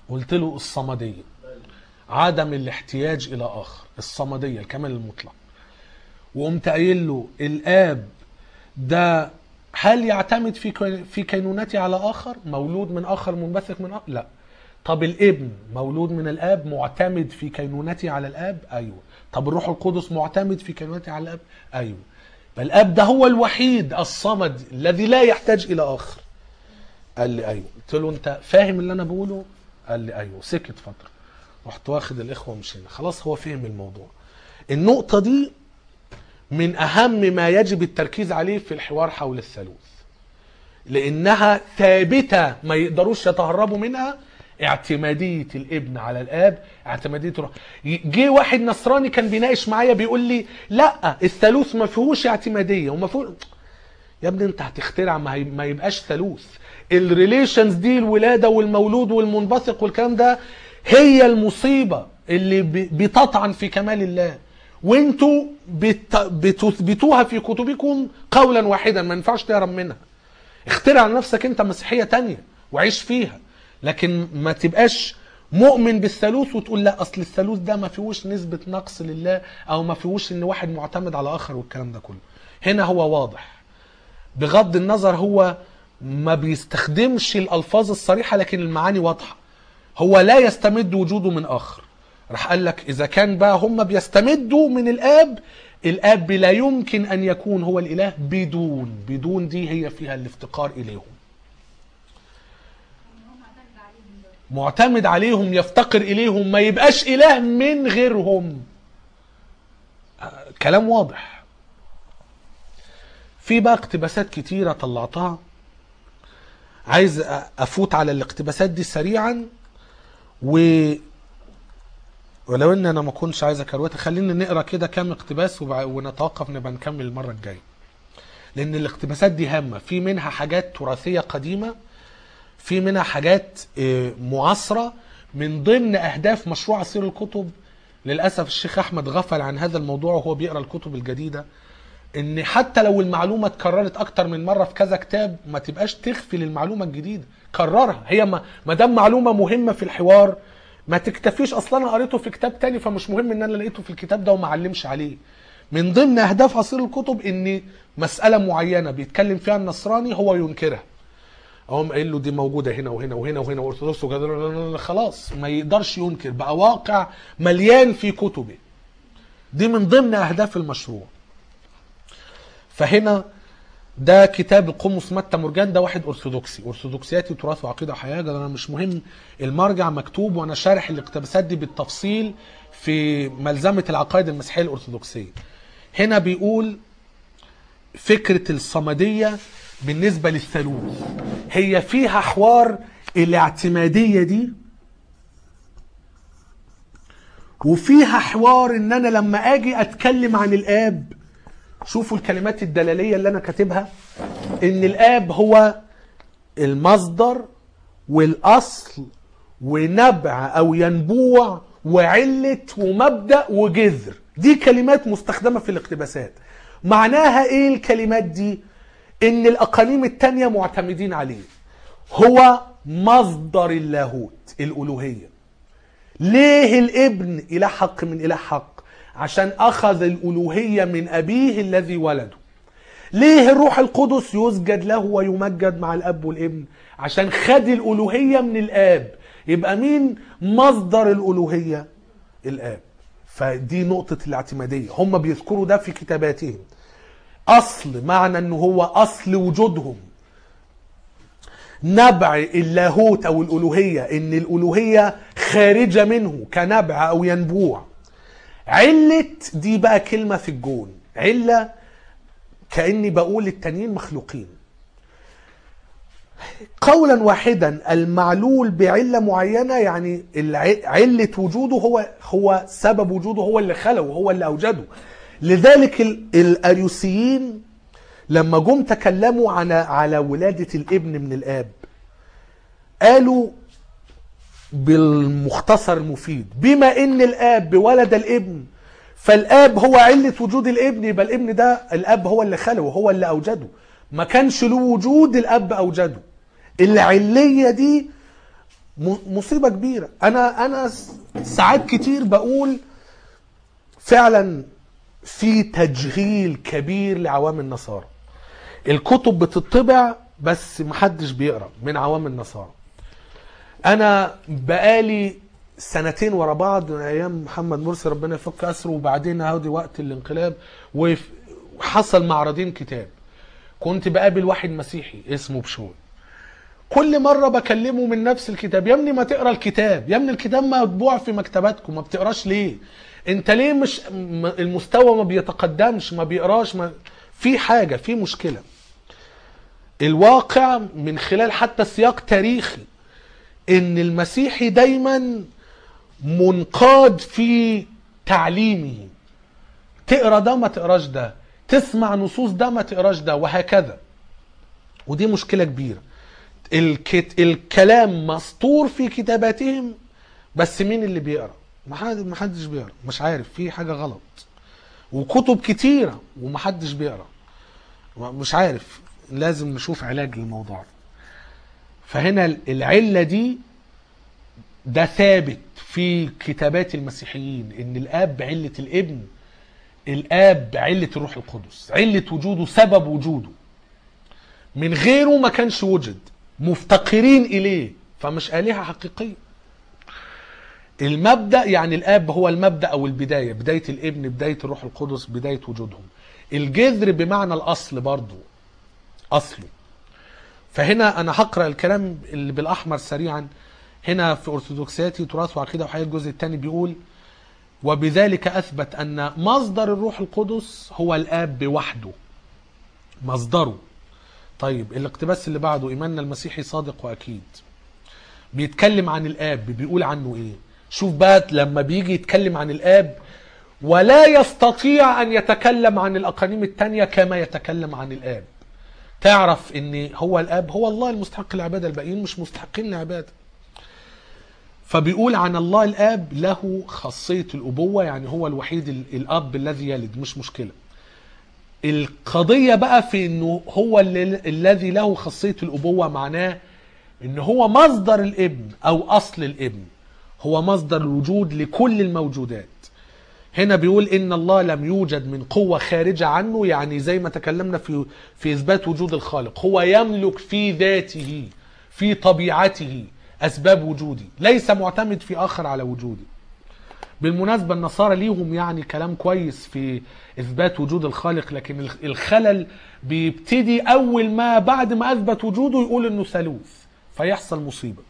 قلت له الصمدية عدم الاحتياج إلى آخر الصمدية الكمال المطلق وقمت قايل له الآب ده هل يعتمد في كي- في كينونته على آخر مولود من آخر منبثق من آخر لا طب الابن مولود من الآب معتمد في كينونته على الآب أيوه طب الروح القدس معتمد في كينونته على الآب أيوه فالآب ده هو الوحيد الصمد الذي لا يحتاج إلى آخر قال لي ايوه قلت له انت فاهم اللي انا بقوله قال لي ايوه سكت فتره رحت واخد الاخوه ومشينا خلاص هو فهم الموضوع النقطه دي من اهم ما يجب التركيز عليه في الحوار حول الثالوث لانها ثابته ما يقدروش يتهربوا منها اعتماديه الابن على الاب اعتماديه الروح جه واحد نصراني كان بيناقش معايا بيقول لي لا الثالوث ما فيهوش اعتماديه وما فيهوش يا ابني انت هتخترع ما, هي... ما يبقاش ثالوث الريليشنز دي الولاده والمولود والمنبثق والكلام ده هي المصيبه اللي ب... بتطعن في كمال الله وانتوا بت... بتثبتوها في كتبكم قولا واحدا ما ينفعش تهرب منها اخترع لنفسك انت مسيحيه تانية وعيش فيها لكن ما تبقاش مؤمن بالثالوث وتقول لا اصل الثالوث ده ما فيهوش نسبه نقص لله او ما فيهوش ان واحد معتمد على اخر والكلام ده كله هنا هو واضح بغض النظر هو ما بيستخدمش الالفاظ الصريحه لكن المعاني واضحه هو لا يستمد وجوده من اخر راح قال لك اذا كان بقى هم بيستمدوا من الاب الاب لا يمكن ان يكون هو الاله بدون بدون دي هي فيها الافتقار اليهم معتمد عليهم يفتقر اليهم ما يبقاش اله من غيرهم آه، كلام واضح في بقى اقتباسات كتيرة طلعتها عايز افوت على الاقتباسات دي سريعا و ولو ان انا ما كنتش عايز اكروتها خلينا نقرا كده كام اقتباس وبع- ونتوقف نبقى نكمل المره الجايه لان الاقتباسات دي هامه في منها حاجات تراثيه قديمه في منها حاجات آه، معاصره من ضمن اهداف مشروع عصير الكتب للاسف الشيخ احمد غفل عن هذا الموضوع وهو بيقرا الكتب الجديده ان حتى لو المعلومه اتكررت اكتر من مره في كذا كتاب ما تبقاش تخفي للمعلومه الجديده كررها هي ما ما دام معلومه مهمه في الحوار ما تكتفيش اصلا انا قريته في كتاب تاني فمش مهم ان انا لقيته في الكتاب ده وما علمش عليه من ضمن اهداف عصير الكتب ان مساله معينه بيتكلم فيها النصراني هو ينكرها اقوم قايل له دي موجوده هنا وهنا وهنا وهنا وارثوذكس وكذا خلاص ما يقدرش ينكر بقى واقع مليان في كتبه دي من ضمن اهداف المشروع فهنا ده كتاب القمص متى مرجان ده واحد ارثوذكسي ارثوذكسياتي تراث وعقيده وحياه ده انا مش مهم المرجع مكتوب وانا شارح الاقتباسات دي بالتفصيل في ملزمه العقائد المسيحيه الارثوذكسيه هنا بيقول فكره الصمديه بالنسبه للثالوث هي فيها حوار الاعتماديه دي وفيها حوار ان انا لما اجي اتكلم عن الاب شوفوا الكلمات الدلاليه اللي انا كاتبها ان الاب هو المصدر والاصل ونبع او ينبوع وعله ومبدا وجذر دي كلمات مستخدمه في الاقتباسات معناها ايه الكلمات دي ان الاقانيم التانية معتمدين عليه هو مصدر اللاهوت الالوهيه ليه الابن اله حق من اله حق عشان اخذ الالوهيه من ابيه الذي ولده ليه الروح القدس يسجد له ويمجد مع الاب والابن عشان خد الالوهيه من الاب يبقى مين مصدر الالوهيه الاب فدي نقطه الاعتماديه هم بيذكروا ده في كتاباتهم اصل معنى انه هو اصل وجودهم نبع اللاهوت او الالوهيه ان الالوهيه خارجه منه كنبع او ينبوع علة دي بقى كلمة في الجون علة كأني بقول التانيين مخلوقين قولا واحدا المعلول بعلة معينة يعني الع- علة وجوده هو هو سبب وجوده هو اللي خلقه هو اللي أوجده لذلك ال- الأريوسيين لما جم تكلموا على على ولادة الابن من الآب قالوا بالمختصر المفيد بما ان الاب ولد الابن فالاب هو علة وجود الابن يبقى الابن ده الاب هو اللي خلقه هو اللي اوجده ما كانش له وجود الاب اوجده العلية دي م- مصيبه كبيره انا انا س- ساعات كتير بقول فعلا في تجهيل كبير لعوام النصارى الكتب بتطبع بس محدش بيقرا من عوام النصارى انا بقالي سنتين ورا بعض من ايام محمد مرسي ربنا يفك اسره وبعدين هودي وقت الانقلاب وف- وحصل معرضين كتاب كنت بقابل واحد مسيحي اسمه بشوي كل مرة بكلمه من نفس الكتاب يا ابني ما تقرا الكتاب يا ابني الكتاب مطبوع في مكتباتكم ما بتقراش ليه انت ليه مش م- المستوى ما بيتقدمش ما بيقراش ما في حاجة في مشكلة الواقع من خلال حتى سياق تاريخي ان المسيحي دايما منقاد في تعليمه تقرا ده ما تقراش ده تسمع نصوص ده ما تقراش ده وهكذا ودي مشكله كبيره الكت... الكلام مسطور في كتاباتهم بس مين اللي بيقرا ما حد- ما حدش بيقرا مش عارف في حاجه غلط وكتب كتيره ومحدش بيقرا مش عارف لازم نشوف علاج للموضوع ده فهنا العله دي ده ثابت في كتابات المسيحيين ان الاب علة الابن الاب علة الروح القدس علة وجوده سبب وجوده من غيره ما كانش وجد مفتقرين اليه فمش الهه حقيقيه المبدا يعني الاب هو المبدا او البدايه بدايه الابن بدايه الروح القدس بدايه وجودهم الجذر بمعنى الاصل برضو اصله فهنا انا هقرا الكلام اللي بالاحمر سريعا هنا في ارثوذكسياتي تراث وعقيده وحياه الجزء الثاني بيقول وبذلك اثبت ان مصدر الروح القدس هو الاب وحده مصدره طيب الاقتباس اللي بعده ايماننا المسيحي صادق واكيد بيتكلم عن الاب بيقول عنه ايه شوف بقى لما بيجي يتكلم عن الاب ولا يستطيع ان يتكلم عن الاقانيم التانية كما يتكلم عن الاب تعرف ان هو الاب هو الله المستحق العباده الباقيين مش مستحقين العباده فبيقول عن الله الاب له خاصيه الابوه يعني هو الوحيد ال- الاب الذي يلد مش مشكله القضيه بقى في انه هو اللي- الذي له خاصيه الابوه معناه ان هو مصدر الابن او اصل الابن هو مصدر الوجود لكل الموجودات هنا بيقول ان الله لم يوجد من قوه خارجه عنه يعني زي ما تكلمنا في في اثبات وجود الخالق هو يملك في ذاته في طبيعته اسباب وجودي ليس معتمد في اخر على وجودي بالمناسبه النصارى ليهم يعني كلام كويس في اثبات وجود الخالق لكن الخ- الخلل بيبتدي اول ما بعد ما اثبت وجوده يقول انه ثالوث فيحصل مصيبه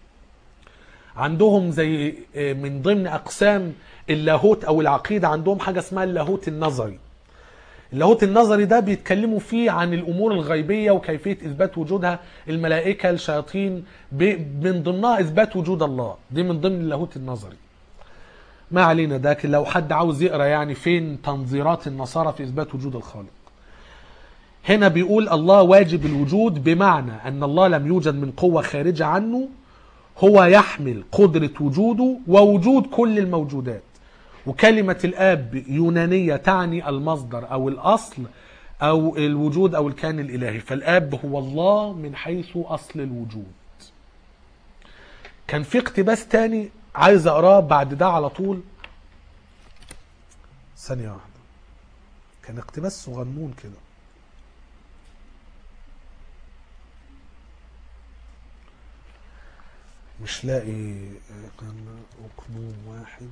عندهم زي آه، من ضمن اقسام اللاهوت او العقيده عندهم حاجه اسمها اللاهوت النظري اللاهوت النظري ده بيتكلموا فيه عن الامور الغيبيه وكيفيه اثبات وجودها الملائكه الشياطين ب- من ضمنها اثبات وجود الله دي من ضمن اللاهوت النظري ما علينا ده لكن لو حد عاوز يقرا يعني فين تنظيرات النصارى في اثبات وجود الخالق هنا بيقول الله واجب الوجود بمعنى ان الله لم يوجد من قوه خارجه عنه هو يحمل قدرة وجوده ووجود كل الموجودات وكلمة الآب يونانية تعني المصدر أو الأصل أو الوجود أو الكائن الإلهي فالآب هو الله من حيث أصل الوجود كان في اقتباس تاني عايز أقراه بعد ده على طول ثانية واحدة كان اقتباس صغنون كده مش لاقي كان أقنوم واحد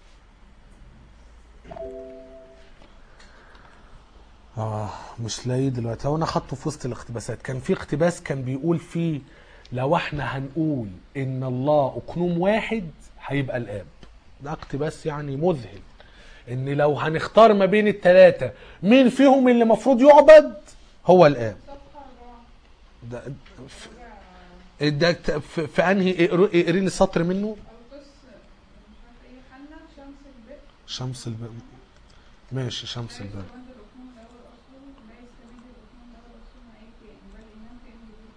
اه مش لاقي دلوقتي هو انا حاطه في وسط الاقتباسات كان في اقتباس كان بيقول فيه لو احنا هنقول ان الله اقنوم واحد هيبقى الاب ده اقتباس يعني مذهل ان لو هنختار ما بين الثلاثه مين فيهم اللي المفروض يعبد هو الاب ده ف- ده ت- في في انهي اقري اقري لي سطر منه القس مش عارفه ايه حنا شمس البر شمس الباب ماشي شمس ليس الباب بند الاقنوم الاول اصله لا يستمد الاقنوم الاول اصله من اي كائن بل انه كائن جديد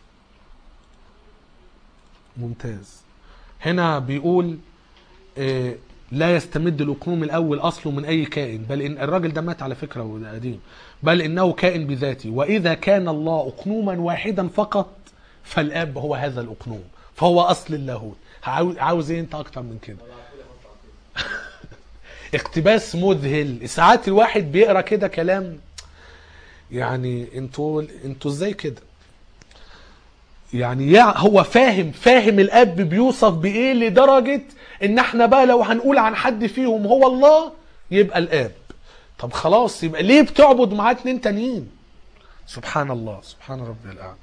ممتاز هنا بيقول آه، لا يستمد الاقنوم الاول اصله من اي كائن بل ان الراجل ده مات على فكره وده قديم بل انه كائن بذاته واذا كان الله اقنوما واحدا فقط فالاب هو هذا الاقنوم فهو اصل اللاهوت عاوز عاوز ايه انت اكتر من كده اقتباس مذهل ساعات الواحد بيقرا كده كلام يعني انتوا انتوا ازاي كده يعني يع- هو فاهم فاهم الاب بيوصف بايه لدرجه ان احنا بقى لو هنقول عن حد فيهم هو الله يبقى الاب طب خلاص يبقى ليه بتعبد معاه اتنين تانيين سبحان الله سبحان ربي الاعلى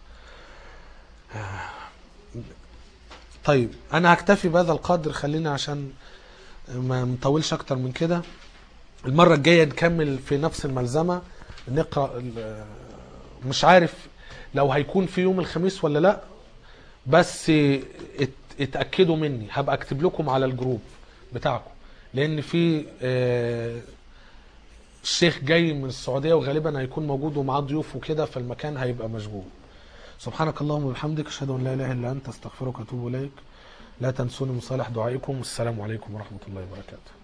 طيب انا هكتفي بهذا القدر خلينا عشان ما نطولش اكتر من كده المره الجايه نكمل في نفس الملزمه نقرا ال- مش عارف لو هيكون في يوم الخميس ولا لا بس ات- اتاكدوا مني هبقى اكتب لكم على الجروب بتاعكم لان في آه، الشيخ جاي من السعوديه وغالبا هيكون موجود ومعاه ضيوف وكده فالمكان هيبقى مشغول سبحانك اللهم وبحمدك اشهد ان لا اله الا انت استغفرك واتوب اليك لا تنسوني من صالح دعائكم والسلام عليكم ورحمه الله وبركاته